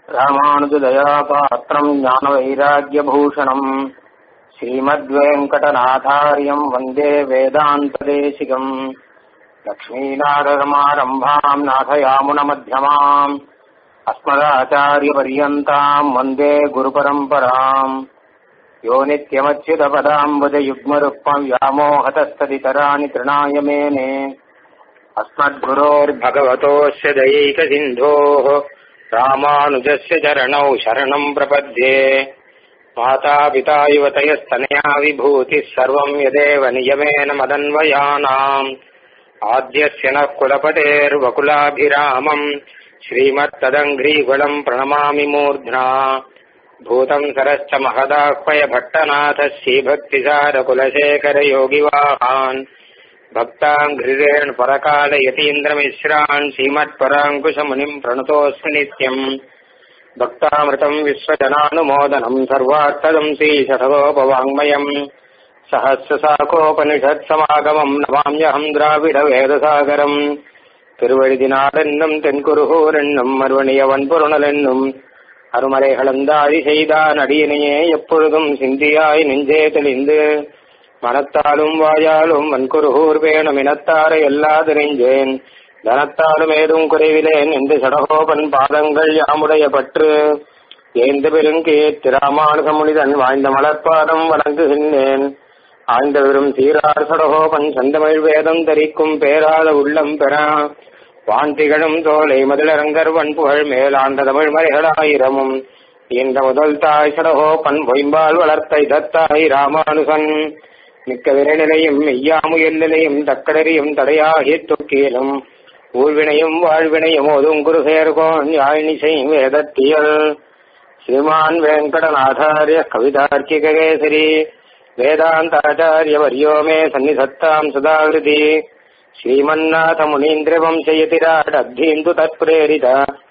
ராமானுஜதயாபாத்திரம் ஞானவைராக்கியபூஷணம் ஸ்ரீமத்வேங்கடநாதாரியம் வந்தே வேதாந்ததேசிகம் லக்ஷ்மீநாதசமாரம்பாம் நாथयामुनमध्यमाम् अस्मदाचार्यपर्यन्ताम् वन्दे गुरुपरम्पराम् यो नित्यमच्युतपदाम्बुजयुग्मरुक्मम् व्यामोहतस्तदितराणि तृणाय मेने अस्मद्गुरोर्भगवतोऽस्य दयैकसिन्धोः रामानुजस्य चरणौ शरणम् प्रपद्ये मातापिता युवतयस्तनया विभूतिः सर्वम् यदेव नियमेन मदन्वयानाम् आद्यस्य नः कुलपतेर्वकुलाभिरामम् श्रीमत्तदङ्घ्रीकुलम् प्रणमामि मूर्ध्ना भूतम् सरश्च महदाह्वय भट्टनाथः श्रीभक्तिसारकुलशेखरयोगिवाहान् भक्ताङ्घ्रिरेण परकालयतीन्द्रमिश्रान् श्रीमत्पराङ्कुशमुनिम् प्रणतोऽस्मि नित्यम् भक्तामृतम् विश्वजनानुमोदनम् सर्वार्थदम् श्रीशतकोपवाङ्मयम् सहस्रशाखोपनिषत्समागमम् नमाम्यहम् द्राविडवेदसागरम् திருவழுதினாடென்னும் தென்குருகூரென்னும் மறுவணியவன் பொருணலென்னும் அருமறை கலந்தாதி செய்தான் அடியினையே எப்பொழுதும் சிந்தியாய் நெஞ்சே தெளிந்து மனத்தாலும் வாயாலும் வன்குருகூர் வேணும் இனத்தாரை எல்லாது நெஞ்சேன் தனத்தாலும் ஏதும் குறைவிலேன் என்று சடகோபன் பாதங்கள் யாமுடைய பற்று ஏந்த பெருங்கேத் ராமானுசமுனிதன் வாழ்ந்த மலர்பாதம் வணங்குகின்றேன் ஆழ்ந்த வெறும் சீரார் சடகோபன் சந்தமிழ் வேதம் தரிக்கும் பேராத உள்ளம் பெறா வாந்திகளும் தோலை மதிலரங்கர் வன்புகழ் மேலாண்ட தமிழ் மறைகளாயிரமும் இந்த முதல் தாய் சடகோபன் பொய்ம்பால் வளர்த்த இதத்தாய் ராமானுசன் மிக்க விரைநிலையும் மெய்யாமுயல் நிலையும் தக்கடறியும் தடையாகி தொக்கீலும் ஊழ்வினையும் வாழ்வினையும் ஓதும் குருகேர்கோன் யாழினிசை வேதத்தியல் ஸ்ரீமான் வெங்கடநாதாரிய கவிதார்க்கிகேசரி वेदान्ताचार्यवर्यो मे सन्निधत्ताम् सदाहृति श्रीमन्नाथमुनीन्द्रवंशयतिराडब्धीन्दु तत्प्रेरित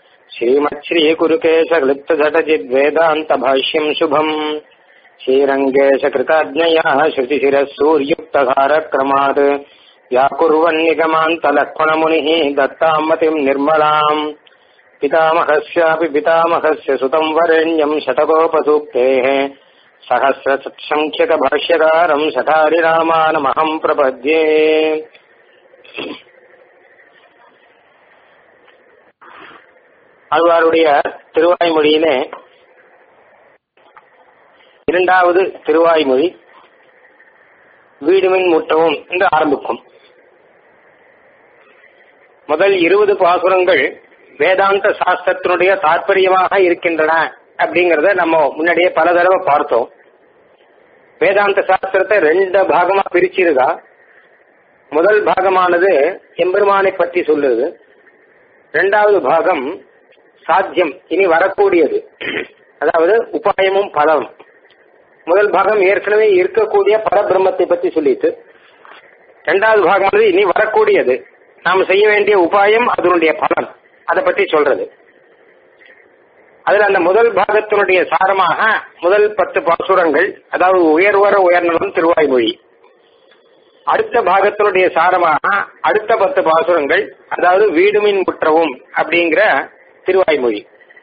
श्रीमच्छ्रीकुरुकेशक्लुप्तझटजिद्वेदान्तभाष्यम् शुभम् श्रीरङ्गेशकृताज्ञयाः श्रुतिशिरः सूर्युक्तधारक्रमात् व्याकुर्वन्निगमान्तलक्ष्मणमुनिः दत्ताम् मतिम् निर्मलाम् पितामहस्यापि पितामहस्य सुतम् वरेण्यम् शतकोपसूक्तेः सहस्रसङ्ख्यकभाष्यकारम् सठारिरामानमहम् प्रपद्ये ஆழ்வாருடைய திருவாய்மொழியிலே இரண்டாவது திருவாய்மொழி வீடுமின் முட்டவும் என்று ஆரம்பிக்கும் முதல் இருபது பாசுரங்கள் வேதாந்த சாஸ்திரத்தினுடைய தாற்பயமாக இருக்கின்றன அப்படிங்கறத நம்ம முன்னாடியே பல தடவை பார்த்தோம் வேதாந்த சாஸ்திரத்தை ரெண்டு பாகமா பிரிச்சிருக்கா முதல் பாகமானது எம்பெருமானை பற்றி சொல்லுது ரெண்டாவது பாகம் சாத்தியம் இனி வரக்கூடியது அதாவது உபாயமும் பலம் முதல் பாகம் ஏற்கனவே இருக்கக்கூடிய பரபிரம்மத்தை பற்றி சொல்லிட்டு ரெண்டாவது பாகமானது இனி வரக்கூடியது நாம் செய்ய வேண்டிய உபாயம் அதனுடைய பலன் அதை பற்றி சொல்றது அதுல அந்த முதல் பாகத்தினுடைய சாரமாக முதல் பத்து பாசுரங்கள் அதாவது உயர்வர உயர்நலம் திருவாய்மொழி அடுத்த பாகத்தினுடைய சாரமாக அடுத்த பத்து பாசுரங்கள் அதாவது வீடுமின் முற்றவும் அப்படிங்கிற திருவாய்மொழி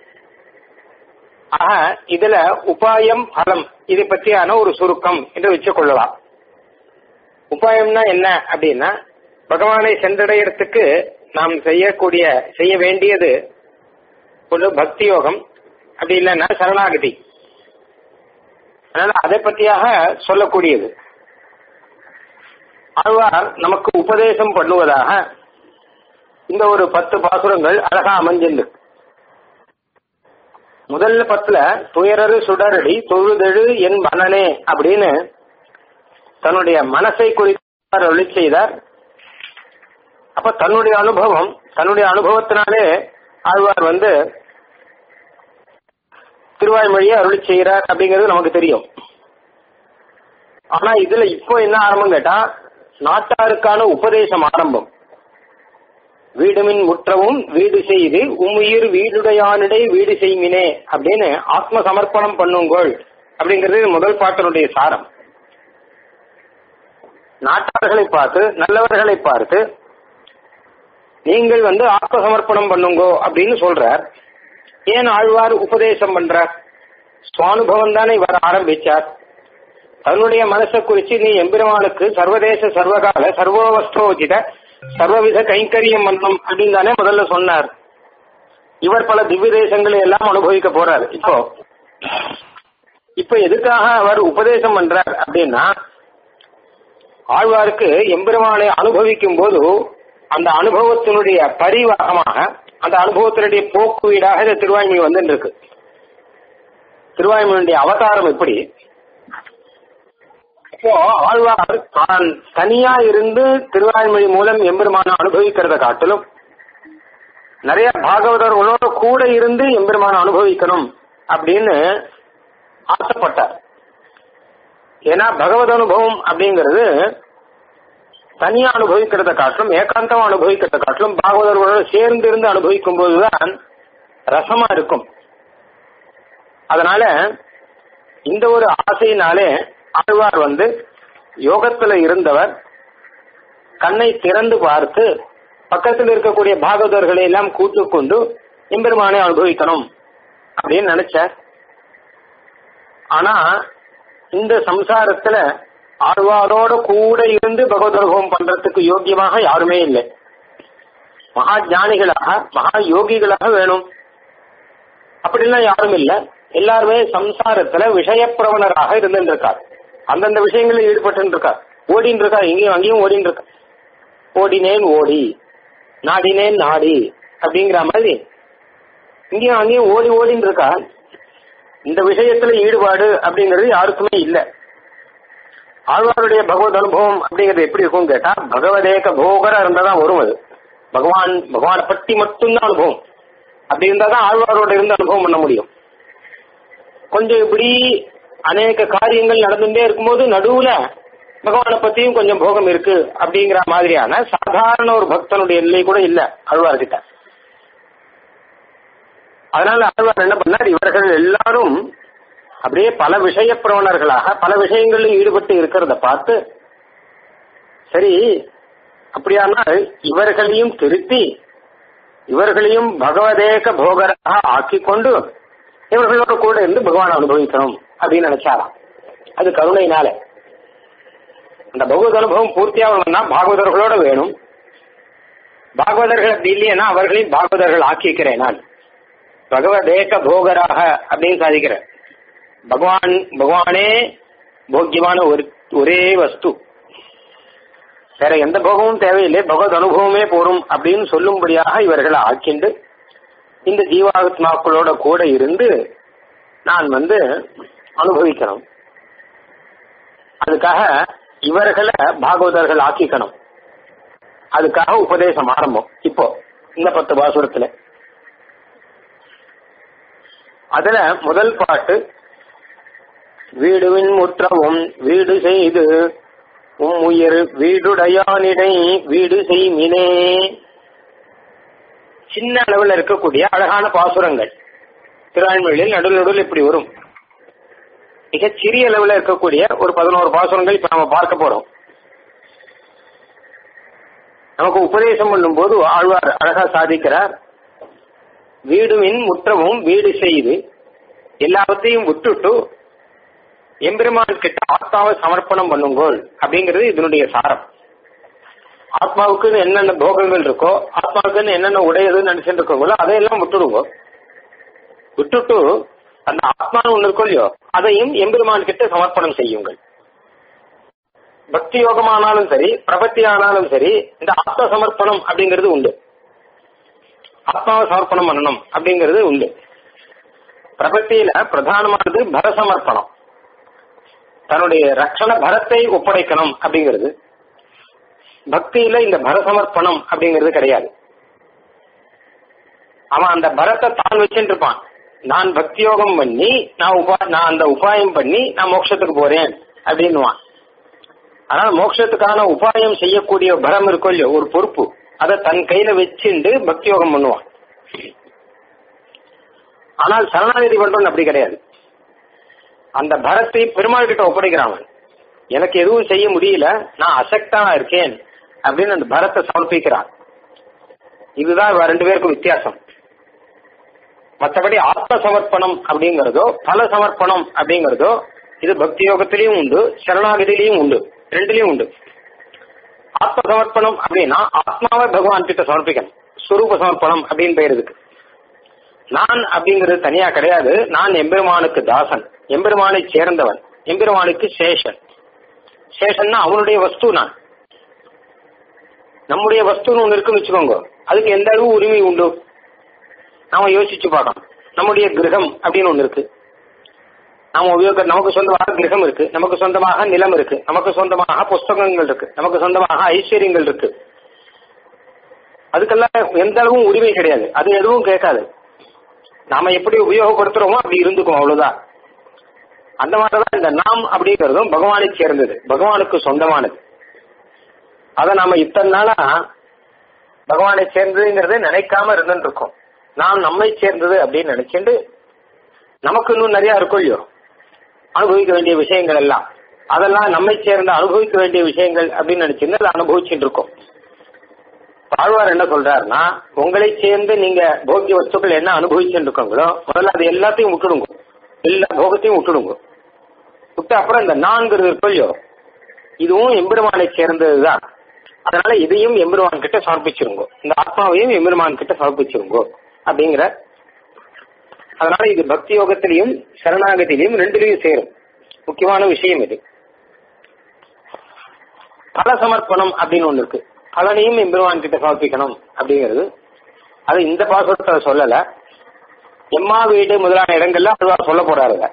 ஆக இதுல உபாயம் பலம் இதை பற்றியான ஒரு சுருக்கம் என்று வச்சுக் கொள்ளலாம் உபாயம்னா என்ன அப்படின்னா பகவானை சென்றடையறதுக்கு நாம் செய்யக்கூடிய செய்ய வேண்டியது ஒன்று பக்தி யோகம் அப்படி இல்லைன்னா சரணாகதி அதனால அதை பற்றியாக சொல்லக்கூடியது ஆழ்வார் நமக்கு உபதேசம் பண்ணுவதாக இந்த ஒரு பத்து பாசுரங்கள் அழகா அமைஞ்சிருந்து முதல்ல பத்துல துயரரு சுடரடி தொழுதெழு என் மனனே அப்படின்னு தன்னுடைய மனசை குறித்து ஒளி செய்தார் அப்ப தன்னுடைய அனுபவம் தன்னுடைய அனுபவத்தினாலே ஆழ்வார் வந்து திருவாய்மொழியை அருளி செய்கிறார் அப்படிங்கிறது நமக்கு தெரியும் ஆனா இதுல இப்போ என்ன ஆரம்பம் கேட்டா நாட்டாருக்கான உபதேசம் ஆரம்பம் வீடுமின் முற்றவும் வீடு செய்து உம்முயிர் வீடுடையானிடை வீடு செய்மினே அப்படின்னு ஆத்ம சமர்ப்பணம் பண்ணுங்கோள் அப்படிங்கிறது முதல் பாட்டினுடைய சாரம் நாட்டார்களை பார்த்து நல்லவர்களை பார்த்து நீங்கள் வந்து ஆத்ம சமர்ப்பணம் பண்ணுங்கோ அப்படின்னு சொல்றார் ஏன் ஆழ்வார் உபதேசம் பண்றார் சுவானுபவம் தானே இவர் ஆரம்பிச்சார் தன்னுடைய மனசை குறிச்சு நீ எம்பெருமானுக்கு சர்வதேச சர்வகால சர்வோவஸ்தோஜித சர்வவித கைங்கரியம் பண்ணும் அப்படின்னு தானே முதல்ல சொன்னார் இவர் பல திவ்ய தேசங்களை எல்லாம் அனுபவிக்க போறார் இப்போ இப்ப எதுக்காக அவர் உபதேசம் பண்றார் அப்படின்னா ஆழ்வாருக்கு எம்பெருமானை அனுபவிக்கும் போது அந்த அனுபவத்தினுடைய பரிவாகமாக அந்த அனுபவத்தினுடைய போக்கு வீடாக இந்த திருவாய்மொழி வந்து இருக்கு திருவாய்மொழியுடைய அவதாரம் எப்படி இப்போ ஆழ்வார் தான் தனியா இருந்து திருவாய்மொழி மூலம் எம்பெருமான அனுபவிக்கிறத காட்டிலும் நிறைய பாகவதர்களோட கூட இருந்து எம்பெருமான அனுபவிக்கணும் அப்படின்னு ஆசைப்பட்டார் ஏன்னா பகவத் அனுபவம் அப்படிங்கிறது தனியா அனுபவிக்கிறத காட்டிலும் ஏகாந்தமா அனுபவிக்கிறத காட்டிலும் பாகவதர்களோட சேர்ந்து இருந்து அனுபவிக்கும் போதுதான் ரசமா இருக்கும் அதனால இந்த ஒரு ஆசையினாலே ஆழ்வார் வந்து யோகத்துல இருந்தவர் கண்ணை திறந்து பார்த்து பக்கத்தில் இருக்கக்கூடிய பாகவதர்களை எல்லாம் கூட்டுக் கொண்டு எம்பெருமானை அனுபவிக்கணும் அப்படின்னு நினைச்சார் ஆனா இந்த சம்சாரத்துல ஆழ்வாரோட கூட இருந்து பகவத் அனுபவம் பண்றதுக்கு யோக்கியமாக யாருமே இல்லை மகா ஞானிகளாக மகா யோகிகளாக வேணும் அப்படிலாம் யாரும் இல்லை எல்லாருமே சம்சாரத்துல விஷயப்பிரவணராக இருந்துட்டு இருக்கார் அந்தந்த விஷயங்களில் ஈடுபட்டு இருக்கார் ஓடின்னு இருக்கா இங்கேயும் அங்கேயும் ஓடின்னு இருக்கா ஓடினேன் ஓடி நாடினேன் நாடி அப்படிங்கிற மாதிரி இங்கேயும் அங்கேயும் ஓடி ஓடின்னு இருக்கா இந்த விஷயத்துல ஈடுபாடு அப்படிங்கிறது யாருக்குமே இல்லை ஆழ்வாருடைய பகவத் அனுபவம் அப்படிங்கிறது எப்படி இருக்கும் கேட்டா பகவதேக போகரா இருந்தாதான் வரும் அது பகவான் பகவானை பற்றி மட்டும்தான் அனுபவம் அப்படி இருந்தா தான் ஆழ்வாரோட இருந்து அனுபவம் பண்ண முடியும் கொஞ்சம் இப்படி அநேக காரியங்கள் நடந்துட்டே இருக்கும்போது நடுவுல பகவானை பத்தியும் கொஞ்சம் போகம் இருக்கு அப்படிங்கிற மாதிரியான சாதாரண ஒரு பக்தனுடைய நிலை கூட இல்ல ஆழ்வார்கிட்ட அதனால ஆழ்வார் என்ன பண்ணார் இவர்கள் எல்லாரும் அப்படியே பல விஷய பிரவணர்களாக பல விஷயங்களில் ஈடுபட்டு இருக்கிறத பார்த்து சரி அப்படியானால் இவர்களையும் திருத்தி இவர்களையும் பகவதேக போகராக ஆக்கி கொண்டு இவர்களோட கூட இருந்து பகவான் அனுபவிக்கணும் அப்படின்னு நினைச்சாராம் அது கருணையினால அந்த பகவத் அனுபவம் பூர்த்தியாகணும்னா பாகவதர்களோட வேணும் பாகவதர்கள் அப்படி இல்லையேனா அவர்களையும் பாகவதர்கள் ஆக்கிக்கிறேன் நான் பகவதேக போகராக அப்படின்னு சாதிக்கிறேன் பகவான் பகவானே போக்கியமான ஒரு ஒரே வஸ்து வேற எந்த போகமும் தேவையில்லை பகவத் அனுபவமே போரும் அப்படின்னு சொல்லும்படியாக இவர்களை ஆக்கிண்டு இந்த ஜீவாத்மாக்களோட கூட இருந்து நான் வந்து அனுபவிக்கணும் அதுக்காக இவர்களை பாகவதர்கள் ஆக்கிக்கணும் அதுக்காக உபதேசம் ஆரம்பம் இப்போ இந்த பத்து பாசுரத்துல அதுல முதல் பாட்டு வீடுவின் முற்றவும் வீடு செய்து உம் உயிர் வீடுடையானிடை வீடு செய்மினே சின்ன அளவில் இருக்கக்கூடிய அழகான பாசுரங்கள் திருவாய்மொழியில் நடுவில் நடுவில் இப்படி வரும் மிக சிறிய அளவில் இருக்கக்கூடிய ஒரு பதினோரு பாசுரங்கள் இப்ப நம்ம பார்க்க போறோம் நமக்கு உபதேசம் பண்ணும்போது ஆழ்வார் அழகா சாதிக்கிறார் வீடுவின் முற்றமும் வீடு செய்து எல்லாவற்றையும் விட்டுட்டு எம்பெருமான் கிட்ட ஆத்மாவை சமர்ப்பணம் பண்ணுங்கோள் அப்படிங்கிறது இதனுடைய சாரம் ஆத்மாவுக்குன்னு என்னென்ன போகங்கள் இருக்கோ ஆத்மாவுக்குன்னு என்னென்ன உடையதுன்னு நினைச்சிட்டு இருக்கோங்களோ அதையெல்லாம் விட்டுடுங்க விட்டுட்டு அந்த ஆத்மான்னு ஒண்ணு இருக்கோ இல்லையோ அதையும் எம்பெருமான் கிட்ட சமர்ப்பணம் செய்யுங்கள் பக்தி யோகமானாலும் சரி பிரபத்தி ஆனாலும் சரி இந்த ஆத்ம சமர்ப்பணம் அப்படிங்கிறது உண்டு ஆத்மாவை சமர்ப்பணம் பண்ணணும் அப்படிங்கிறது உண்டு பிரபத்தியில பிரதானமானது பரசமர்ப்பணம் தன்னுடைய ரட்சண பரத்தை ஒப்படைக்கணும் அப்படிங்கிறது பக்தியில இந்த பரசமர்ப்பணம் அப்படிங்கிறது கிடையாது அவன் அந்த பரத்தை தான் வச்சுட்டு இருப்பான் நான் பக்தி யோகம் பண்ணி நான் உபா நான் அந்த உபாயம் பண்ணி நான் மோட்சத்துக்கு போறேன் அப்படின்னுவான் ஆனால் மோட்சத்துக்கான உபாயம் செய்யக்கூடிய பரம் இருக்கும் இல்லையோ ஒரு பொறுப்பு அதை தன் கையில வச்சுண்டு பக்தி யோகம் பண்ணுவான் ஆனால் சரணாநிதி பண்றோம் அப்படி கிடையாது அந்த பரத்தை பெருமாள் கிட்ட ஒப்படைக்கிறான் அவன் எனக்கு எதுவும் செய்ய முடியல நான் அசக்தா இருக்கேன் அப்படின்னு அந்த பரத்தை சமர்ப்பிக்கிறான் இதுதான் இவ ரெண்டு பேருக்கும் வித்தியாசம் மற்றபடி ஆத்ம சமர்ப்பணம் அப்படிங்கிறதோ பல சமர்ப்பணம் அப்படிங்கிறதோ இது பக்தி யோகத்திலையும் உண்டு சரணாகதிலையும் உண்டு ரெண்டுலயும் உண்டு ஆத்ம சமர்ப்பணம் அப்படின்னா ஆத்மாவை பகவான் கிட்ட சமர்ப்பிக்கணும் ஸ்வரூப சமர்ப்பணம் அப்படின்னு பெயர் இருக்கு நான் அப்படிங்கிறது தனியா கிடையாது நான் எம்பெருமானுக்கு தாசன் எம்பெருமானை சேர்ந்தவன் எம்பெருமானுக்கு சேஷன் சேஷன்னா அவனுடைய வஸ்து நான் நம்முடைய வஸ்துன்னு ஒன்று இருக்குன்னு வச்சுக்கோங்க அதுக்கு எந்த அளவு உரிமை உண்டு நாம யோசிச்சு பார்க்கணும் நம்முடைய கிரகம் அப்படின்னு ஒன்று இருக்கு நாம உபயோக நமக்கு சொந்தமாக கிரகம் இருக்கு நமக்கு சொந்தமாக நிலம் இருக்கு நமக்கு சொந்தமாக புஸ்தகங்கள் இருக்கு நமக்கு சொந்தமாக ஐஸ்வர்யங்கள் இருக்கு அதுக்கெல்லாம் எந்த அளவும் உரிமை கிடையாது அது எதுவும் கேட்காது நாம எப்படி உபயோகப்படுத்துறோமோ அப்படி இருந்துக்கும் அவ்வளவுதான் அந்த மாதிரிதான் இந்த நாம் அப்படிங்கிறதும் பகவானை சேர்ந்தது பகவானுக்கு சொந்தமானது அதை நாம இத்தனை நாளா பகவானை சேர்ந்ததுங்கிறத நினைக்காம இருந்துட்டு இருக்கோம் நாம் நம்மை சேர்ந்தது அப்படின்னு நினைச்சுட்டு நமக்கு இன்னும் நிறைய இருக்கும் இல்லையோ அனுபவிக்க வேண்டிய விஷயங்கள் எல்லாம் அதெல்லாம் நம்மை சேர்ந்த அனுபவிக்க வேண்டிய விஷயங்கள் அப்படின்னு நினைச்சிருந்து அதை அனுபவிச்சுட்டு இருக்கோம் தாழ்வார் என்ன சொல்றாருன்னா உங்களை சேர்ந்து நீங்க போக்கிய வஸ்துக்கள் என்ன அனுபவிச்சுட்டு இருக்கீங்களோ முதல்ல அது எல்லாத்தையும் விட்டுடுங்க எல்லா போகத்தையும் விட்டுடுங்க விட்டு அப்புறம் இந்த நான்கிறது இருக்கும் இல்லையோ இதுவும் எம்பெருமானை சேர்ந்ததுதான் அதனால இதையும் எம்பெருமான் கிட்ட சமர்ப்பிச்சிருங்க இந்த ஆத்மாவையும் எம்பெருமான் கிட்ட சமர்ப்பிச்சிருங்கோ அப்படிங்கிற அதனால இது பக்தி யோகத்திலையும் சரணாகத்திலையும் ரெண்டுலையும் சேரும் முக்கியமான விஷயம் இது பல சமர்ப்பணம் அப்படின்னு ஒண்ணு இருக்கு பலனையும் எம்பெருமான் கிட்ட சமர்ப்பிக்கணும் அப்படிங்கிறது அது இந்த பாசுரத்தை சொல்லல எம்மா வீடு முதலான இடங்கள்ல அதுவா சொல்ல போறாருங்க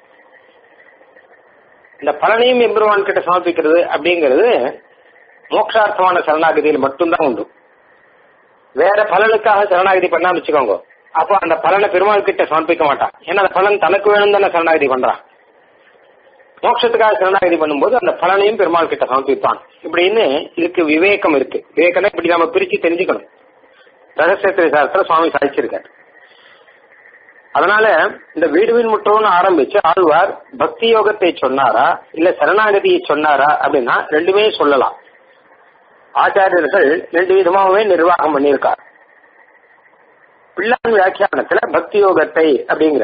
இந்த பலனையும் எம்பெருமான் கிட்ட சமர்ப்பிக்கிறது அப்படிங்கிறது மோட்சார்த்தமான சரணாகதியில் மட்டும்தான் உண்டு வேற பலனுக்காக சரணாகதி பண்ணாம வச்சுக்கோங்க அப்போ அந்த பலனை பெருமாள் கிட்ட சமர்ப்பிக்க மாட்டான் ஏன்னா அந்த பலன் தனக்கு வேணும் தானே சரணாகதி பண்றான் மோட்சத்துக்காக சரணாகதி பண்ணும்போது அந்த பலனையும் பெருமாள் கிட்ட சமர்ப்பிப்பான் இப்படின்னு இதுக்கு விவேகம் இருக்கு விவேகம்னா இப்படி நம்ம பிரிச்சு தெரிஞ்சுக்கணும் ரகசியத்திரை சாஸ்திரம் சுவாமி சாதிச்சிருக்காரு அதனால இந்த வீடுவின் முற்றம்னு ஆரம்பிச்சு ஆழ்வார் பக்தி யோகத்தை சொன்னாரா இல்ல சரணாகதியை சொன்னாரா அப்படின்னா ரெண்டுமே சொல்லலாம் ஆச்சாரியர்கள் ரெண்டு விதமாகவே நிர்வாகம் பண்ணியிருக்கார் பிள்ளான் வியாக்கியானத்துல பக்தி யோகத்தை அப்படிங்கிற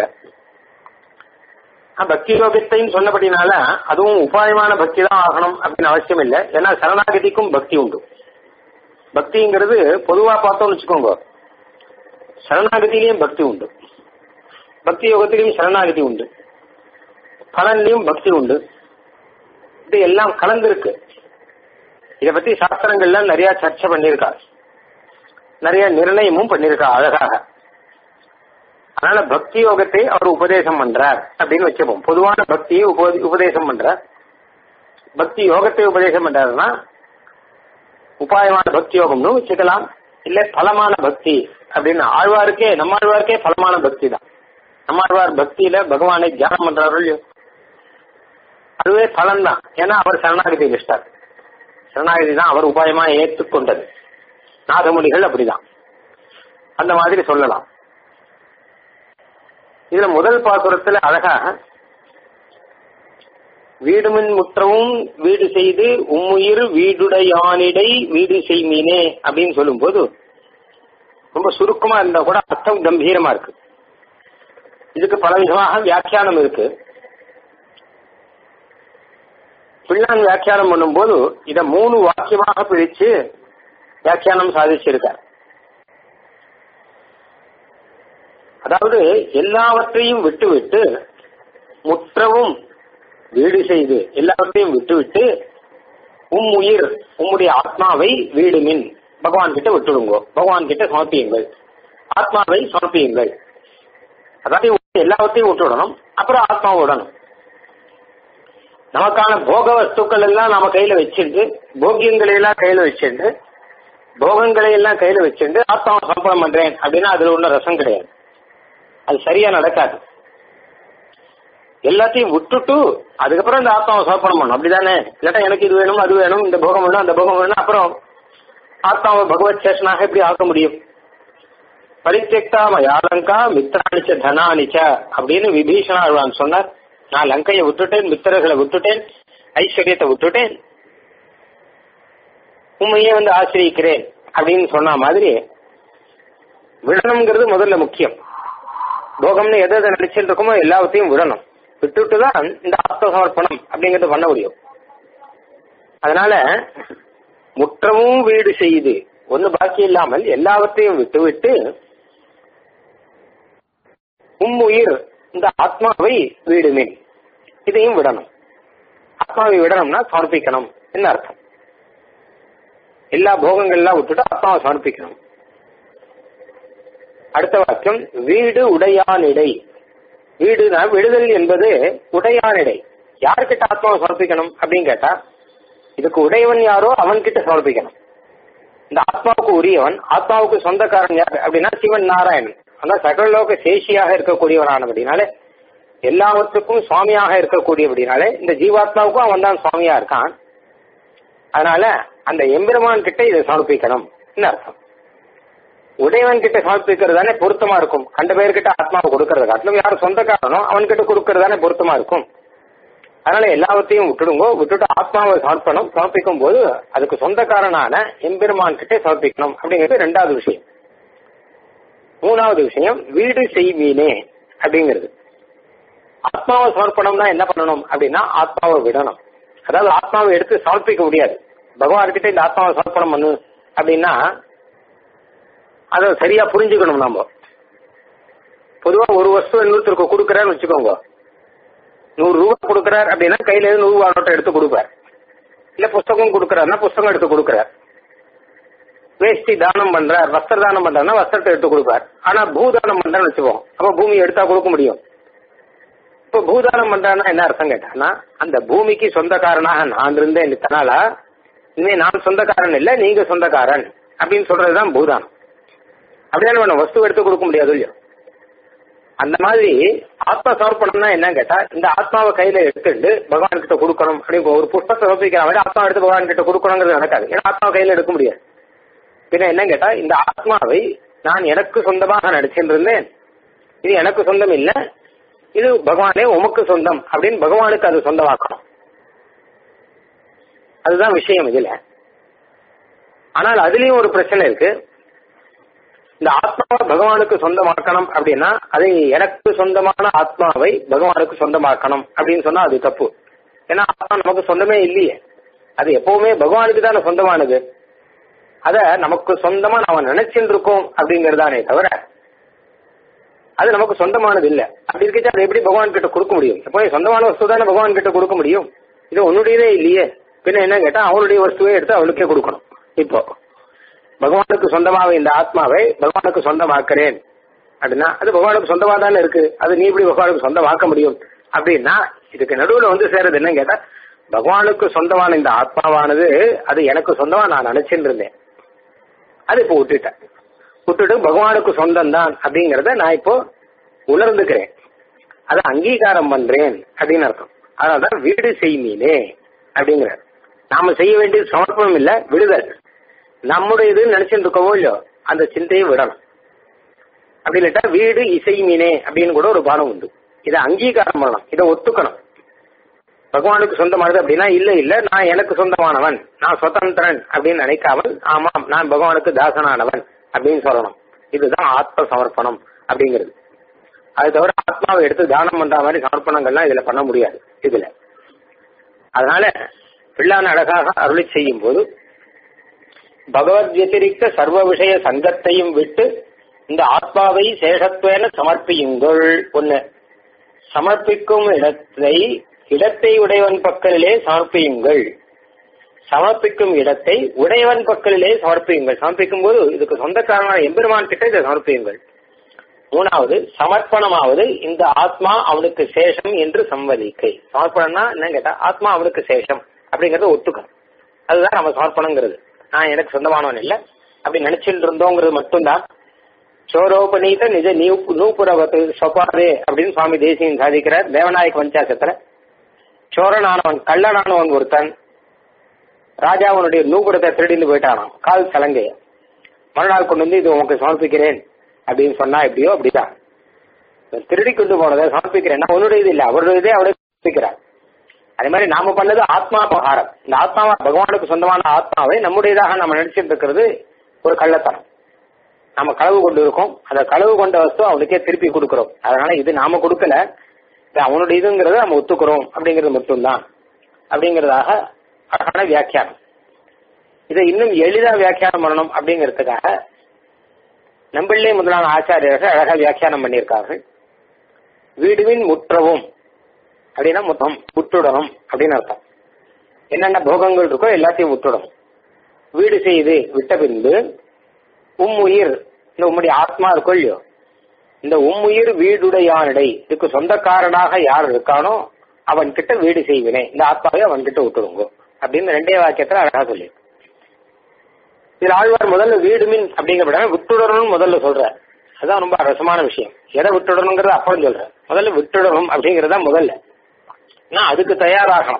பக்தி யோகத்தைன்னு சொன்னபடினால அதுவும் உபாயமான பக்தி தான் ஆகணும் அப்படின்னு அவசியம் இல்லை ஏன்னா சரணாகதிக்கும் பக்தி உண்டு பக்திங்கிறது பொதுவா பார்த்தோம்னு வச்சுக்கோங்க சரணாகதியிலையும் பக்தி உண்டு பக்தி யோகத்திலையும் சரணாகதி உண்டு பலன்லையும் பக்தி உண்டு இது எல்லாம் கலந்துருக்கு இதை பத்தி சாஸ்திரங்கள்ல நிறைய சர்ச்சை பண்ணியிருக்காரு நிறைய நிர்ணயமும் பண்ணியிருக்கா அழகாக அதனால பக்தி யோகத்தை அவர் உபதேசம் பண்றார் அப்படின்னு வச்சுப்போம் பொதுவான பக்தியை உப- உபதேசம் பண்றார் பக்தி யோகத்தை உபதேசம் பண்றாருன்னா உபாயமான பக்தி யோகம்னு வச்சுக்கலாம் இல்ல பலமான பக்தி அப்படின்னு ஆழ்வாருக்கே நம்ம ஆழ்வாருக்கே பலமான பக்தி தான் நம்மாழ்வார் பக்தியில பகவானை தியானம் பண்றாரு இல்லையோ அதுவே பலன் தான் ஏன்னா அவர் சரணாகதி நிஷ்டார் சரணாகதி தான் அவர் உபாயமா ஏற்றுக்கொண்டது நாதமுனிகள் அப்படிதான் அந்த மாதிரி சொல்லலாம் இதுல முதல் பாசுரத்துல அழகாக வீடுமின் முற்றவும் வீடு செய்து உம்முயிர் வீடுடையானிடை வீடு செய்மீனே அப்படின்னு சொல்லும்போது ரொம்ப சுருக்கமா இருந்தா கூட அர்த்தம் கம்பீரமா இருக்கு இதுக்கு பல விதமாக வியாக்கியானம் இருக்கு பிள்ளான் வியாக்கியானம் பண்ணும்போது இத மூணு வாக்கியமாக பிரிச்சு வியாக்கியானம் சாதிச்சிருக்கார் அதாவது எல்லாவற்றையும் விட்டுவிட்டு முற்றவும் வீடு செய்து எல்லாவற்றையும் விட்டுவிட்டு உம் உயிர் உம்முடைய ஆத்மாவை வீடு மின் பகவான் கிட்ட விட்டுடுங்கோ பகவான் கிட்ட சமர்ப்பியுங்கள் ஆத்மாவை சமர்ப்பியுங்கள் அதாவது எல்லாவற்றையும் விட்டுவிடணும் அப்புறம் ஆத்மாவை விடணும் நமக்கான போக வஸ்துக்கள் எல்லாம் நம்ம கையில வச்சுட்டு போக்கியங்களை எல்லாம் கையில வச்சுட்டு போகங்களை எல்லாம் கையில வச்சுட்டு ஆத்மாவை சம்பளம் பண்றேன் அப்படின்னா அதுல ஒன்றும் ரசம் கிடையாது அது சரியா நடக்காது எல்லாத்தையும் விட்டுட்டு அதுக்கப்புறம் இந்த ஆத்மாவை சமர்ப்பணம் பண்ணணும் அப்படிதானே இல்லாட்டா எனக்கு இது வேணும் அது வேணும் இந்த போகம் வேணும் அந்த போகம் வேணும் அப்புறம் ஆத்மாவை பகவத் சேஷனாக எப்படி ஆக்க முடியும் பரித்தெக்தா மயாலங்கா மித்ராணிச்ச தனானிச்ச அப்படின்னு விபீஷண ஆழ்வான் சொன்னார் நான் லங்கையை விட்டுட்டேன் மித்திரர்களை விட்டுட்டேன் ஐஸ்வர்யத்தை விட்டுட்டேன் உண்மையே வந்து ஆசிரியிக்கிறேன் அப்படின்னு சொன்ன மாதிரி விடணுங்கிறது முதல்ல முக்கியம் போகம்னு எதை எதை நினைச்சிட்டு இருக்கோமோ எல்லாத்தையும் விடணும் விட்டுட்டு தான் இந்த ஆத்ம சமர்ப்பணம் அப்படிங்கறது பண்ண முடியும் அதனால முற்றமும் வீடு செய்து ஒண்ணு பாக்கி இல்லாமல் எல்லாவற்றையும் விட்டு விட்டு உம்முயிர் இந்த ஆத்மாவை வீடுமே இதையும் விடணும் ஆத்மாவை விடணும்னா சமர்ப்பிக்கணும் என்ன அர்த்தம் எல்லா போகங்கள்லாம் விட்டுட்டு ஆத்மாவை சமர்ப்பிக்கணும் அடுத்த வாக்கியம் வீடு உடையானிடை வீடுனா விடுதல் என்பது உடையானிடை யாருக்கிட்ட ஆத்மாவை சமர்ப்பிக்கணும் அப்படின்னு கேட்டா இதுக்கு உடையவன் யாரோ அவன்கிட்ட சமர்ப்பிக்கணும் இந்த ஆத்மாவுக்கு உரியவன் ஆத்மாவுக்கு சொந்தக்காரன் யார் அப்படின்னா சிவன் நாராயணன் அதான் சகலலோக சேஷியாக இருக்கக்கூடியவனானபடினாலே எல்லாவற்றுக்கும் சுவாமியாக இருக்கக்கூடியபடினாலே இந்த ஜீவாத்மாவுக்கும் அவன் தான் சுவாமியா இருக்கான் அதனால அந்த எம்பெருமான் கிட்ட இதை சமர்ப்பிக்கணும் அர்த்தம் உடையவன் கிட்ட சமர்ப்பிக்கிறது தானே பொருத்தமா இருக்கும் கண்ட பேர்கிட்ட ஆத்மாவை கொடுக்கறது காட்டிலும் யார் சொந்தக்காரனோ அவன் கிட்ட கொடுக்கறது தானே பொருத்தமா இருக்கும் அதனால எல்லாவற்றையும் விட்டுடுங்கோ விட்டுட்டு ஆத்மாவை சமர்ப்பணம் சமர்ப்பிக்கும் போது அதுக்கு சொந்தக்காரனான எம்பெருமான் கிட்ட சமர்ப்பிக்கணும் அப்படிங்கிறது ரெண்டாவது விஷயம் மூணாவது விஷயம் வீடு செய்வீனே அப்படிங்கிறது ஆத்மாவை சமர்ப்பணம்னா என்ன பண்ணணும் அப்படின்னா ஆத்மாவை விடணும் அதாவது ஆத்மாவை எடுத்து சமர்ப்பிக்க முடியாது பகவான்கிட்ட இந்த ஆத்மாவை சமர்ப்பணம் பண்ணு அப்படின்னா அதை சரியா புரிஞ்சுக்கணும் நம்ம பொதுவா ஒரு வஸ்து இன்னொருத்தருக்கு கொடுக்குறான்னு வச்சுக்கோங்க நூறு ரூபாய் கொடுக்குறாரு அப்படின்னா கையில இருந்து நூறு ரூபாய் நோட்டை எடுத்து கொடுப்பார் இல்ல புஸ்தகம் கொடுக்குறாருன்னா புஸ்தகம் எடுத்து கொடுக்குறார் வேஷ்டி தானம் பண்றார் வஸ்திர தானம் பண்றாருன்னா வஸ்திரத்தை எடுத்து கொடுப்பார் ஆனா பூதானம் பண்றான்னு வச்சுக்கோம் அப்ப பூமி எடுத்தா கொடுக்க முடியும் இப்ப பூதானம் பண்றான்னா என்ன அர்த்தம் கேட்டான்னா அந்த பூமிக்கு சொந்தக்காரனாக நான் இருந்தேன் இத்தனால இனிமே நான் சொந்தக்காரன் இல்ல நீங்க சொந்தக்காரன் அப்படின்னு சொல்றதுதான் பூதானம் அப்படியே வேணும் வஸ்து எடுத்து கொடுக்க முடியாது இல்லையோ அந்த மாதிரி ஆத்ம சமர்ப்பணம்னா என்ன கேட்டா இந்த ஆத்மாவை கையில எடுத்துட்டு பகவான் கிட்ட கொடுக்கணும் அப்படின்னு ஒரு புஷ்பத்தை சமர்ப்பிக்கிற மாதிரி ஆத்மா எடுத்து பகவான் கிட்ட கொடுக்கணுங்கிறது நடக்காது ஏன்னா ஆத்மா கையில எடுக்க முடியாது பின்ன என்ன கேட்டா இந்த ஆத்மாவை நான் எனக்கு சொந்தமாக நடிச்சுட்டு இருந்தேன் இது எனக்கு சொந்தம் இல்ல இது பகவானே உமக்கு சொந்தம் அப்படின்னு பகவானுக்கு அது சொந்தமாக்கணும் அதுதான் விஷயம் இதுல ஆனால் அதுலயும் ஒரு பிரச்சனை இருக்கு இந்த ஆத்மாவை பகவானுக்கு சொந்தமாக்கணும் அப்படின்னா அதை எனக்கு சொந்தமான ஆத்மாவை பகவானுக்கு சொந்தமாக்கணும் அப்படின்னு சொன்னா அது தப்பு ஏன்னா ஆத்மா நமக்கு சொந்தமே இல்லையே அது எப்பவுமே பகவானுக்கு தானே சொந்தமானது அத நமக்கு சொந்தமா நாம நினைச்சுட்டு இருக்கோம் அப்படிங்கறதானே தவிர அது நமக்கு சொந்தமானது இல்ல அப்படி இருக்கச்சு அதை எப்படி பகவான் கிட்ட கொடுக்க முடியும் எப்பவுமே சொந்தமான வஸ்து தானே பகவான் கிட்ட கொடுக்க முடியும் இது உன்னுடையதே இல்லையே பின்ன என்ன கேட்டா அவனுடைய வஸ்துவை எடுத்து அவளுக்கே கொடுக்கணும் இப்போ பகவானுக்கு சொந்தமாக இந்த ஆத்மாவை பகவானுக்கு சொந்தமாக்கிறேன் அப்படின்னா அது பகவானுக்கு சொந்தமா தானே இருக்கு அது நீ இப்படி பகவானுக்கு சொந்தமாக்க முடியும் அப்படின்னா இதுக்கு நடுவுல வந்து சேர்றது என்னன்னு கேட்டா பகவானுக்கு சொந்தமான இந்த ஆத்மாவானது அது எனக்கு சொந்தமா நான் நினைச்சுட்டு இருந்தேன் அது இப்போ விட்டுட்டேன் விட்டுட்டு பகவானுக்கு சொந்தம் தான் அப்படிங்கறத நான் இப்போ உணர்ந்துக்கிறேன் அதை அங்கீகாரம் பண்றேன் அப்படின்னு அர்த்தம் அதனாலதான் வீடு செய்மீனே அப்படிங்கிறார் நாம செய்ய வேண்டியது சமர்ப்பணம் இல்ல விடுதல் நம்முடைய இது நினைச்சுட்டு இருக்கவோ இல்லையோ அந்த சிந்தையை விடணும் அப்படி இல்லாட்டா வீடு இசை மீனே அப்படின்னு கூட ஒரு பானம் உண்டு இதை அங்கீகாரம் பண்ணணும் இதை ஒத்துக்கணும் பகவானுக்கு சொந்தமானது அப்படின்னா இல்ல இல்ல நான் எனக்கு சொந்தமானவன் நான் சுதந்திரன் அப்படின்னு நினைக்காமல் ஆமாம் நான் பகவானுக்கு தாசனானவன் அப்படின்னு சொல்லணும் இதுதான் ஆத்ம சமர்ப்பணம் அப்படிங்கிறது அது தவிர ஆத்மாவை எடுத்து தானம் பண்ற மாதிரி சமர்ப்பணங்கள்லாம் இதுல பண்ண முடியாது இதுல அதனால பிள்ளான அழகாக அருளி செய்யும் போது பகவத் வத்திரிக்த சர்வ விஷய சங்கத்தையும் விட்டு இந்த ஆத்மாவை சேஷத்துவேன சமர்ப்பியுங்கள் ஒண்ணு சமர்ப்பிக்கும் இடத்தை இடத்தை உடையவன் பக்கலிலே சமர்ப்பியுங்கள் சமர்ப்பிக்கும் இடத்தை உடையவன் பக்கலிலே சமர்ப்பியுங்கள் சமர்ப்பிக்கும் போது இதுக்கு சொந்தக்காரனான எம்பெருமான் கிட்ட இதை சமர்ப்பியுங்கள் மூணாவது சமர்ப்பணமாவது இந்த ஆத்மா அவனுக்கு சேஷம் என்று சம்மதிக்கை சமர்ப்பணம்னா என்ன கேட்டா ஆத்மா அவனுக்கு சேஷம் அப்படிங்கறத ஒத்துக்கணும் அதுதான் நம்ம சமர்ப்பணங்கிறது நான் எனக்கு சொந்தமானவன் இல்ல அப்படி நினைச்சிட்டு இருந்தோங்கிறது மட்டும்தான் சோரோபநீத நிஜ நூபுரவத்து சொப்பாதே அப்படின்னு சுவாமி தேசியன் சாதிக்கிறார் தேவநாயக் பஞ்சாசத்துல சோரனானவன் கள்ளனானவன் ஒருத்தன் ராஜாவனுடைய நூபுரத்தை திருடிந்து போயிட்டானாம் கால் சலங்கைய மறுநாள் கொண்டு வந்து இது உனக்கு சமர்ப்பிக்கிறேன் அப்படின்னு சொன்னா எப்படியோ அப்படிதான் திருடி கொண்டு போனதை சமர்ப்பிக்கிறேன் உன்னுடைய இது இல்ல அவருடைய இதே அவரே சமர்ப்பிக்கிறார் அதே மாதிரி நாம பண்ணது ஆத்மாபகாரம் இந்த ஆத்மாவா பகவானுக்கு சொந்தமான ஆத்மாவை நம்முடையதாக நம்ம நினைச்சிட்டு இருக்கிறது ஒரு கள்ளத்தனம் நம்ம களவு கொண்டு இருக்கோம் அந்த களவு கொண்ட வஸ்து அவனுக்கே திருப்பி கொடுக்கிறோம் அதனால இது நாம கொடுக்கல இது அவனுடைய இதுங்கிறத நம்ம ஒத்துக்கிறோம் அப்படிங்கிறது மட்டும்தான் அப்படிங்கிறதாக அழகான வியாக்கியானம் இதை இன்னும் எளிதா வியாக்கியானம் பண்ணணும் அப்படிங்கிறதுக்காக நம்பிள்ளே முதலான ஆச்சாரியர்கள் அழகா வியாக்கியானம் பண்ணியிருக்கார்கள் வீடுவின் முற்றவும் அப்படின்னா மொத்தம் விட்டுடணும் அப்படின்னு அர்த்தம் என்னென்ன போகங்கள் இருக்கோ எல்லாத்தையும் விட்டுடணும் வீடு செய்து விட்ட பின்பு உம் உயிர் இந்த உம்முடைய ஆத்மா இருக்கோ இல்லையோ இந்த உம்முயிர் வீடுடையானிடை இதுக்கு சொந்தக்காரனாக யார் இருக்கானோ அவன் கிட்ட வீடு செய்வினே இந்த ஆத்மாவை அவன் கிட்ட விட்டுடுங்க அப்படின்னு ரெண்டே வாக்கியத்துல அழகா சொல்லி இதுல ஆழ்வார் முதல்ல வீடு மீன் அப்படிங்கிறப்பட விட்டுடணும்னு முதல்ல சொல்ற அதுதான் ரொம்ப ரசமான விஷயம் எதை விட்டுடணுங்கிறத அப்புறம் சொல்ற முதல்ல விட்டுடணும் அப்படிங்கறத முதல்ல ஏன்னா அதுக்கு தயாராகணும்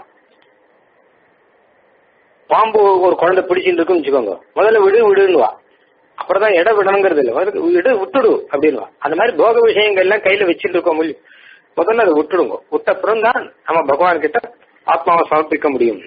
பாம்பு ஒரு குழந்தை பிடிச்சிட்டு இருக்குன்னு வச்சுக்கோங்க முதல்ல விடு விடுன்னுவா அப்புறம் தான் இடம் விடணுங்கிறது இல்லை முதல்ல விடு விட்டுடு அப்படின்னுவா அந்த மாதிரி போக விஷயங்கள்லாம் கையில வச்சுட்டு இருக்கோம் இல்லையோ, முதல்ல அதை விட்டுடுங்க விட்ட அப்புறம் தான் நம்ம பகவான் கிட்ட ஆத்மாவை சமர்ப்பிக்க முடியும்